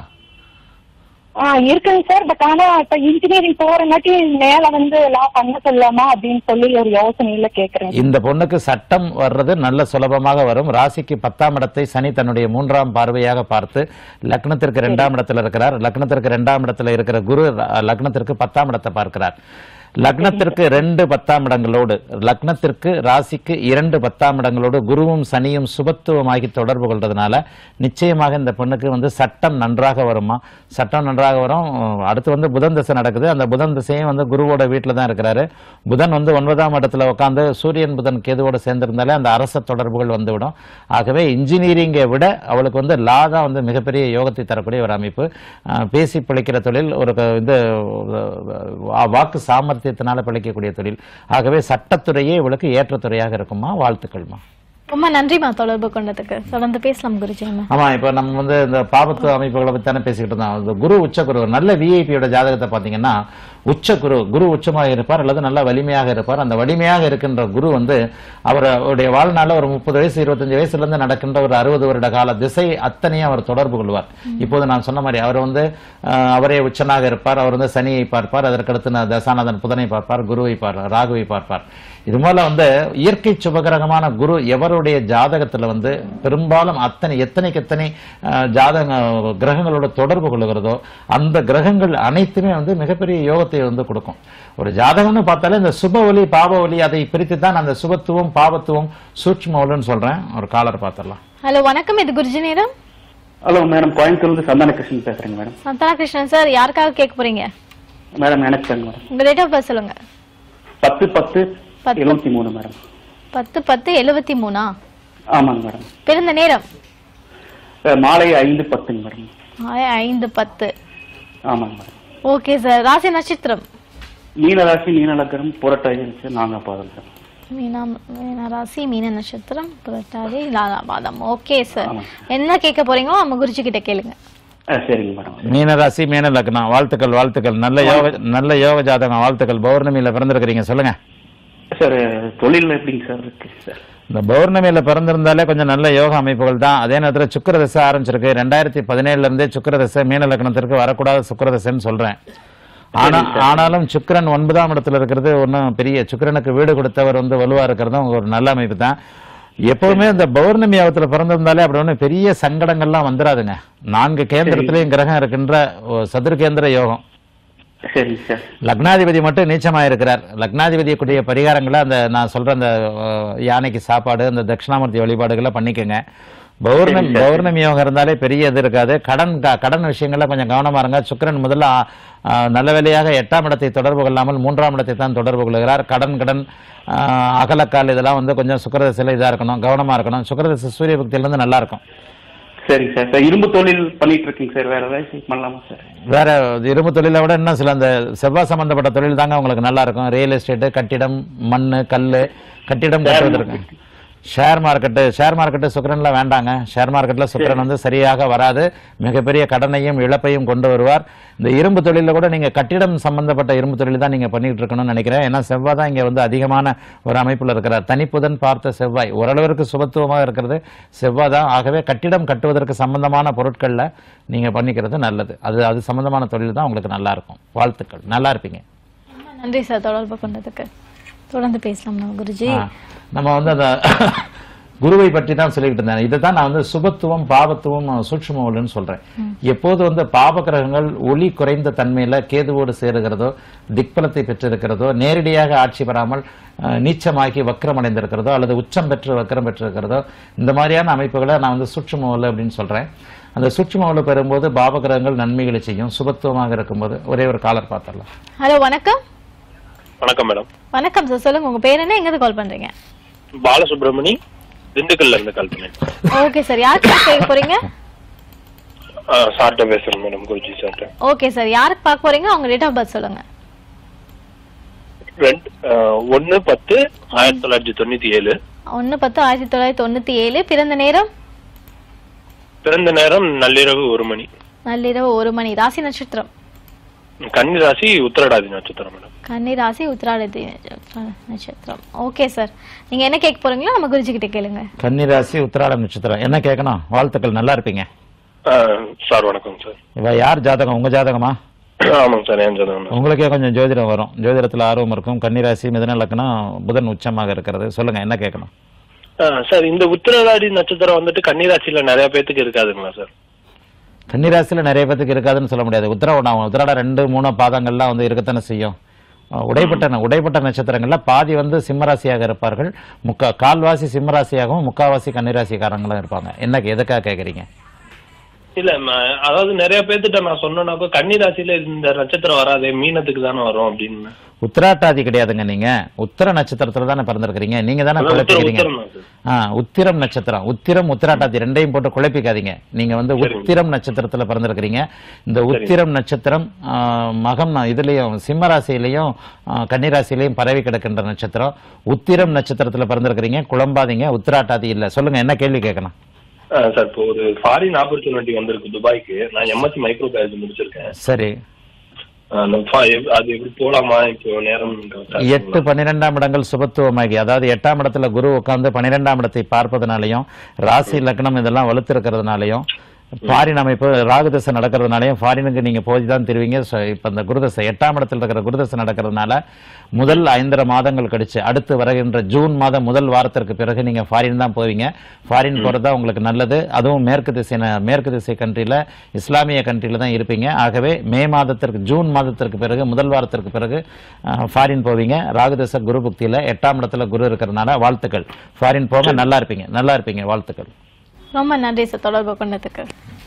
ஆ இருக்குங்க சார் பட் ஆனா இப்ப இன்ஜினியரிங் போறங்காட்டி மேல வந்து லா பண்ண சொல்லாமா அப்படின்னு சொல்லி ஒரு யோசனையில கேக்குறேன் இந்த பொண்ணுக்கு சட்டம் வர்றது நல்ல சுலபமாக வரும் ராசிக்கு பத்தாம் இடத்தை சனி தன்னுடைய மூன்றாம் பார்வையாக பார்த்து லக்னத்திற்கு இரண்டாம் இடத்துல இருக்கிறார் லக்னத்திற்கு இரண்டாம் இடத்துல இருக்கிற குரு ர- லக்னத்திற்கு பத்தாம் இடத்தை பார்க்கிறார் லக்னத்திற்கு ரெண்டு பத்தாம் இடங்களோடு லக்னத்திற்கு ராசிக்கு இரண்டு பத்தாம் இடங்களோடு குருவும் சனியும் சுபத்துவமாகி தொடர்பு கொள்றதுனால நிச்சயமாக இந்த பெண்ணுக்கு வந்து சட்டம் நன்றாக வருமா சட்டம் நன்றாக வரும் அடுத்து வந்து புதன் திசை நடக்குது அந்த புதன் திசையும் வந்து குருவோட வீட்டில் தான் இருக்கிறாரு புதன் வந்து ஒன்பதாம் இடத்துல உட்காந்து சூரியன் புதன் கேதுவோட சேர்ந்திருந்தாலே அந்த அரச தொடர்புகள் வந்துவிடும் ஆகவே இன்ஜினியரிங்கை விட அவளுக்கு வந்து லா தான் வந்து மிகப்பெரிய யோகத்தை தரக்கூடிய ஒரு அமைப்பு அஹ், பேசி பிழைக்கிற தொழில் ஒரு க- இது வா- வாக்கு சாமர்த்தியத்தினால பிழைக்கக்கூடிய தொழில் ஆகவே சட்டத்துறையே இவளுக்கு ஏற்ற துறையாக இருக்குமா வாழ்த்துக்கள்மா ரொம்ப நன்றிமா தொடர்பு கொண்டதுக்கு தொடர்ந்து பேசலாம் குருஜி நம்ம ஆமா இப்ப நம்ம வந்து இந்த பாபத்துவ அமைப்புகளை பத்தி தானே பேசிக்கிட்டு இருந்தோம் இந்த குரு உச்ச குரு நல்ல விஐபியோட ஜாதகத்தை பாத்தீங்கன்னா உச்ச குரு குரு உச்சமாக இருப்பார் அல்லது நல்ல வலிமையாக இருப்பார் அந்த வலிமையாக இருக்கின்ற குரு வந்து அவருடைய வாழ்நாள்ல ஒரு முப்பது வயசு இருபத்தஞ்சு வயசுல இருந்து நடக்கின்ற ஒரு அறுபது வருட கால திசை அத்தனையும் அவர் தொடர்பு கொள்வார் இப்போது நான் சொன்ன மாதிரி அவர் வந்து அஹ், அவரே உச்சனாக இருப்பார் அவர் வந்து சனியை பார்ப்பார் அதற்கடுத்து ந- தசாநாதன் புதனை பார்ப்பார் குருவை பார்ப்பார் ராகுவை பார்ப்பார் இது போல வந்து இயற்கை சுபகிரகமான குரு எவருடைய ஜாதகத்துல வந்து பெரும்பாலும் அத்தனை எத்தனைக்கு எத்தனை அஹ், ஜாதக கிரகங்களோட தொடர்பு கொள்ளுகிறதோ அந்த கிரகங்கள் அனைத்துமே வந்து மிகப்பெரிய யோகத்தை வந்து கொடுக்கும் ஒரு ஜாதகம்னு பார்த்தாலே இந்த சுப ஒலி பாப ஒலி அதை பிரித்து தான் அந்த சுபத்துவம் பாபத்துவம் சூட்சும ஒலின்னு சொல்றேன் ஒரு காலர் பார்த்துடலாம் ஹலோ வணக்கம் இது குருஜி நேரம் ஹலோ மேடம் கோயம்புத்தூர்லேருந்து சந்தான கிருஷ்ணன் பேசுறேங்க மேடம் சந்தனா கிருஷ்ணன் சார் யாருக்காக கேட்க போறீங்க மேடம் எனக்கு தாங்க மேடம் உங்க டேட் ஆஃப் பர்த் சொல்லுங்க பத்து பத்து பத்து. எழுபத்தி மூணு மேடம் பத்து பத்து எழுபத்தி மூணா ஆமாங்க மேடம் பிறந்த நேரம் அஹ், மாலை ஐந்து பத்துங்க மேடம் ஆய ஐந்து பத்து ஆமாங்க மேடம் ஓகே சார் ராசி நட்சத்திரம் மீனராசி மீனலக்கரம் புரட்டாதி இருந்துச்சு நாங்க பாதம் சார் மீனா மீன ராசி மீன நட்சத்திரம் புரட்டாதி லாலாபாதம் ஓகே சார் ஆமா. என்ன கேட்க போறீங்களோ நம்ம குருஜி கிட்ட கேளுங்க அஹ், சரிங்க மேடம் மீனராசி மீன லக்னம் வாழ்த்துக்கள் வாழ்த்துக்கள் நல்ல யோக நல்ல யோக ஜாதகம் வாழ்த்துக்கள் பௌர்ணமியில பிறந்திருக்கிறீங்க சொல்லுங்க சார் தொழில் எப்படிங்க சார் இருக்கு சார் இந்த பௌர்ணமியில பிறந்திருந்தாலே கொஞ்சம் நல்ல யோக அமைப்புகள் தான் அதே நேரத்துல சுக்கிர தசை ஆரம்பிச்சிருக்கு ரெண்டாயிரத்தி பதினேழுல இருந்தே சுக்கிர தசை மீன லக்னத்திற்கு வரக்கூடாத சுக்கிர தசைன்னு சொல்றேன் ஆனா ஆனாலும் சுக்கிரன் ஒன்பதாம் இடத்துல இருக்கிறது ஒன்றும் பெரிய சுக்கிரனுக்கு வீடு கொடுத்தவர் வந்து வலுவா இருக்கிறதும் ஒரு நல்ல அமைப்பு தான் எப்பவுமே இந்த பௌர்ணமி யோகத்துல பிறந்திருந்தாலே அப்படி ஒன்றும் பெரிய சங்கடங்கள்லாம் வந்துடாதுங்க நான்கு கேந்திரத்திலையும் கிரகம் இருக்கின்ற ஒரு சதுர்கேந்திர யோகம் சரிங்க சார் லக்னாதிபதி மட்டும் நீச்சமாக இருக்கிறார் லக்னாதிபதிக்குரிய பரிகாரங்களை அந்த நான் சொல்ற அந்த அஹ், யானைக்கு சாப்பாடு அந்த தட்சிணாமூர்த்தி வழிபாடுகளை பண்ணிக்கோங்க பௌர்ணமி பௌர்ணமி யோகம் இருந்தாலே பெரிய இது இருக்காது கடன் க- கடன் விஷயங்கள்ல கொஞ்சம் கவனமா இருங்க சுக்கிரன் முதல்ல அஹ், நல்ல வேலையாக எட்டாம் இடத்தை தொடர்பு கொள்ளாமல் மூன்றாம் இடத்தை தான் தொடர்பு கொள்கிறார் கடன் கடன் அஹ், அகலக்கால் இதெல்லாம் வந்து கொஞ்சம் சுக்கரதசையில் இதாக இருக்கணும் கவனமா இருக்கணும் சுக்கரதசை சூரிய பக்தியிலேருந்து நல்லா இருக்கும் சரிங்க சார் சார் இரும்பு தொழில் பண்ணிட்டு இருக்கீங்க சார் வேற ஏதாவது பண்ணலாமா சார் வேற இரும்பு தொழிலை விட இன்னும் சில அந்த செவ்வாய் சம்பந்தப்பட்ட தொழில் தாங்க உங்களுக்கு நல்லா இருக்கும் ரியல் எஸ்டேட்டு கட்டிடம் மண்ணு கல்லு கட்டிடம் கட்டுவதற்கு ஷேர் மார்க்கெட்டு ஷேர் மார்க்கெட்டு சுக்கரன்ல வேண்டாங்க ஷேர் மார்க்கெட்ல சுக்கரன் வந்து சரியாக வராது மிகப்பெரிய கடனையும் இழப்பையும் கொண்டு வருவார் இந்த இரும்பு தொழில கூட நீங்க கட்டிடம் சம்பந்தப்பட்ட இரும்பு தொழில் தான் நீங்க பண்ணிட்டு இருக்கணும்னு நினைக்கிறேன் ஏன்னா செவ்வாய் தான் இங்க வந்து அதிகமான ஒரு அமைப்புல இருக்கிறார் தனிப்புதன் பார்த்த செவ்வாய் ஓரளவிற்கு சுபத்துவமாக இருக்கிறது செவ்வாய் தான் ஆகவே கட்டிடம் கட்டுவதற்கு சம்பந்தமான பொருட்கள்ல நீங்க பண்ணிக்கிறது நல்லது அது அது சம்பந்தமான தொழில் தான் உங்களுக்கு நல்லா இருக்கும் வாழ்த்துக்கள் நல்லா இருப்பீங்க நன்றி சார் தொடர்பு கொண்டதுக்கு தொடர்ந்து பேசலாம் நம்ம குருஜி ஆ, நம்ம வந்து அந்த குருவை பற்றி தான் சொல்லிட்டு இருந்தேன் இதை தான் நான் வந்து சுபத்துவம் பாபத்துவம் சூட்சுமவல்னு சொல்றேன் எப்போது வந்து பாப கிரகங்கள் ஒளி குறைந்த தன்மையில கேதுவோடு சேருகிறதோ திக்பலத்தை பெற்றிருக்கிறதோ நேரடியாக ஆட்சி பெறாமல் அஹ், நீச்சமாகி வக்ரம் அடைந்திருக்கிறதோ அல்லது உச்சம் பெற்று வக்ரம் பெற்றிருக்கிறதோ இந்த மாதிரியான அமைப்புகளை நான் வந்து சூட்சுமவல் அப்படின்னு சொல்றேன் அந்த சூட்சுமவல் பெறும்போது பாப கிரகங்கள் நன்மைகளை செய்யும் சுபத்துவமாக இருக்கும்போது ஒரே ஒரு காலர் பார்த்துடலாம் ஹலோ வணக்கம் வணக்கம் மேடம் வணக்கம் சார் சொல்லுங்க உங்க பேர் என்ன எங்க கால் பண்றீங்க பாலசுப்ரமணி திண்டுக்கல்ல இருந்து கால் பண்ணேன் ஓகே சார் யாருக்கு கேட்க போறீங்க சார்ட்ட பேசுறேன் மேடம் குருஜி சார்ட்ட ஓகே சார் யாருக்கு பார்க்க போறீங்க அவங்க டேட் ஆஃப் பர்த் சொல்லுங்க ரெண்டு ஒன்னு பத்து ஆயிரத்தி தொள்ளாயிரத்தி தொண்ணூத்தி ஏழு ஒன்னு பத்து ஆயிரத்தி தொள்ளாயிரத்தி தொண்ணூத்தி ஏழு பிறந்த நேரம் பிறந்த நேரம் நள்ளிரவு ஒரு மணி நள்ளிரவு ஒரு மணி ராசி நட்சத்திரம் கன்னி ராசி உத்திரடாதி நட்சத்திரம் மேடம் கன்னி ராசி உத்திராடதி நட்சத்திரம் ஓகே சார் நீங்க என்ன கேட்க போறீங்களோ நம்ம குருஜி கிட்ட கேளுங்க கன்னிராசி உத்திராடம் நட்சத்திரம் என்ன கேட்கணும் வாழ்த்துக்கள் நல்லா இருப்பீங்க சார் வணக்கம் சார் இவ யார் ஜாதகம் உங்க ஜாதகமா ஆமாங்க சார் ஏன் ஜாதகம் உங்களுக்கே கொஞ்சம் ஜோதிடம் வரும் ஜோதிடத்துல ஆர்வம் இருக்கும் கன்னிராசி மிதன லக்னம் புதன் உச்சமாக இருக்கிறது சொல்லுங்க என்ன கேட்கணும் சார் இந்த உத்திரடாதி நட்சத்திரம் வந்துட்டு கன்னிராசியில நிறைய பேத்துக்கு இருக்காதுங்களா சார் கன்னிராசியில நிறைய பேத்துக்கு இருக்காதுன்னு சொல்ல முடியாது உத்திராடம் உத்திராடம் ரெண்டு மூணு பாதங்கள்லாம் வந்து இருக்கத்தானே செய்யும் அஹ் உடைப்பட்ட உடைப்பட்ட நட்சத்திரங்கள்ல பாதி வந்து சிம்மராசியாக இருப்பார்கள் முக்கா கால்வாசி சிம்மராசியாகவும் முக்காவாசி கன்னிராசிக்காரங்களும் இருப்பாங்க என்ன எதுக்காக கேக்குறீங்க இல்ல ம- அதாவது நிறைய பேர்த்திட்ட நான் சொன்னேன்னாக்கா கன்னிராசியில இந்த நட்சத்திரம் வராதே மீனத்துக்கு தானே வரும் அப்படின்னு உத்திராட்டாதி கிடையாதுங்க நீங்க உத்திர நட்சத்திரத்துல தானே பிறந்திருக்கிறீங்க நீங்க தானே அதான் உத்திரம் குழப்பிக்கிறீங்க உத்திரம் தான் சார் ஆ உத்திரம் நட்சத்திரம் உத்திரம் உத்திராட்டாதி ரெண்டையும் போட்டு குழப்பிக்காதீங்க நீங்க வந்து உத்திரம் நட்சத்திரத்துல பிறந்திருக்கிறீங்க இந்த உத்திரம் நட்சத்திரம் ஆ, மகம் ந- இதுலயும் சிம்ம ராசியிலையும் ஆ, கன்னிராசியிலையும் பரவி கிடக்கின்ற நட்சத்திரம் உத்திரம் நட்சத்திரத்துல பிறந்திருக்கிறீங்க குழம்பாதீங்க உத்திராட்டாதி இல்ல சொல்லுங்க என்ன கேள்வி கேட்கணும் ஆ, சார் இப்போ ஒரு ஃபாரின் ஆப்பர்ச்சுனிட்டி வந்திருக்கு துபாய்க்கு நான் எம்எஸ்சி மைக்ரோ பயாலஜி முடிச்சிருக்கேன் சரி ஆ, அந்த ஃபா- எப்- அது எப்படி போலாமா இப்போ நேரம் எட்டு பன்னிரெண்டாம் இடங்கள் சுபத்துவமாகி அதாவது எட்டாம் இடத்துல குரு உட்கார்ந்து பன்னிரெண்டாம் இடத்தை பார்ப்பதனாலையும் ராசி லக்னம் இதெல்லாம் வலுத்திருக்கிறதுனாலையும் ஃபாரின் அமைப்பு ராகுதசை நடக்கிறதுனாலையும் ஃபாரினுக்கு நீங்க போய் தான் திருவீங்க So, இப்ப இந்த குருதசை எட்டாம் இடத்துல இருக்கிற குருதசை நடக்கிறதுனால முதல் ஐந்தரை மாதங்கள் கழிச்சு அடுத்து வருகின்ற ஜூன் மாதம் முதல் வாரத்திற்கு பிறகு நீங்க ஃபாரின் தான் போவீங்க ஃபாரின் போறது தான் உங்களுக்கு நல்லது அதுவும் மேற்கு திசை மேற்கு திசை கண்ட்ரில இஸ்லாமிய கண்ட்ரில தான் இருப்பீங்க ஆகவே மே மாதத்திற்கு ஜூன் மாதத்திற்கு பிறகு முதல் வாரத்திற்கு பிறகு ஃபாரின் போவீங்க ராகுதச குரு புக்தியில எட்டாம் இடத்துல குரு இருக்கிறதுனால வாழ்த்துக்கள் ஃபாரின் போக நல்லா இருப்பீங்க நல்லா இருப்பீங்க வாழ்த்துக்கள் ரொம்ப நன்றி சார் தொடர்பு கொண்டதுக்கு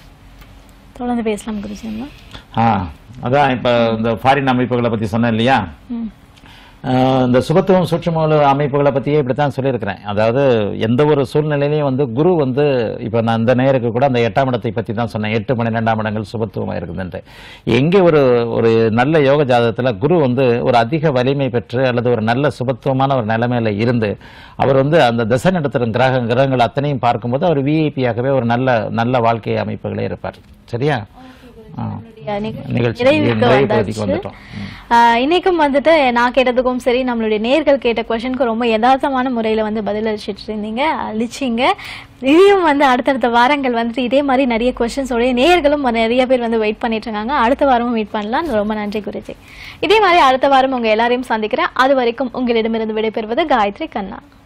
தொடர்ந்து பேசலாம் குருஜி அம்மா ஆ அதான் இப்ப இந்த ஃபாரின் அமைப்புகளை பத்தி சொன்னேன் இல்லையா ம். ஆஹ் இந்த சுபத்துவம் சூட்சும அமைப்புகளை பத்தியே இப்படித்தான் சொல்லியிருக்கிறேன் அதாவது எந்த ஒரு சூழ்நிலையிலையும் வந்து குரு வந்து இப்ப நான் இந்த நேருக்கு கூட அந்த எட்டாம் இடத்தை பத்தி தான் சொன்னேன் எட்டு பன்னிரெண்டாம் இடங்கள் சுபத்துவமா இருக்குதுன்ட்டு எங்கே ஒரு ஒரு நல்ல யோக ஜாதகத்துல குரு வந்து ஒரு அதிக வலிமை பெற்று அல்லது ஒரு நல்ல சுபத்துவமான ஒரு நிலைமையில இருந்து அவர் வந்து அந்த திசை நடத்துகிற கிரக கிரகங்கள் அத்தனையும் பார்க்கும்போது அவர் விஐபியாகவே ஒரு நல்ல நல்ல வாழ்க்கை அமைப்புகளே இருப்பார் சரியா ஆ. நிகழ்ச்சி நிறைவுக்கு நிறைவு பகுதிக்கு வந்தாச்சு வந்துட்டோம் ஆஹ் இன்னைக்கும் வந்துட்டு நான் கேட்டதுக்கும் சரி நம்மளுடைய நேர்கள் கேட்ட கொஷனுக்கு ரொம்ப யதார்த்தமான முறையில வந்து பதில் அளிச்சிட்டு இருந்தீங்க அழிச்சிங்க இதையும் வந்து அடுத்தடுத்த வாரங்கள் வந்துட்டு இதே மாதிரி நிறைய கொஷின்ஸோடைய நேர்களும் நிறைய பேர் வந்து வெயிட் பண்ணிட்டு இருக்காங்க அடுத்த வாரமும் வெயிட் பண்ணலாம் ரொம்ப நன்றி குருஜி இதே மாதிரி அடுத்த வாரம் உங்க எல்லாரையும் சந்திக்கிறேன் அது வரைக்கும் உங்களிடமிருந்து விடைபெறுவது காயத்ரி கண்ணா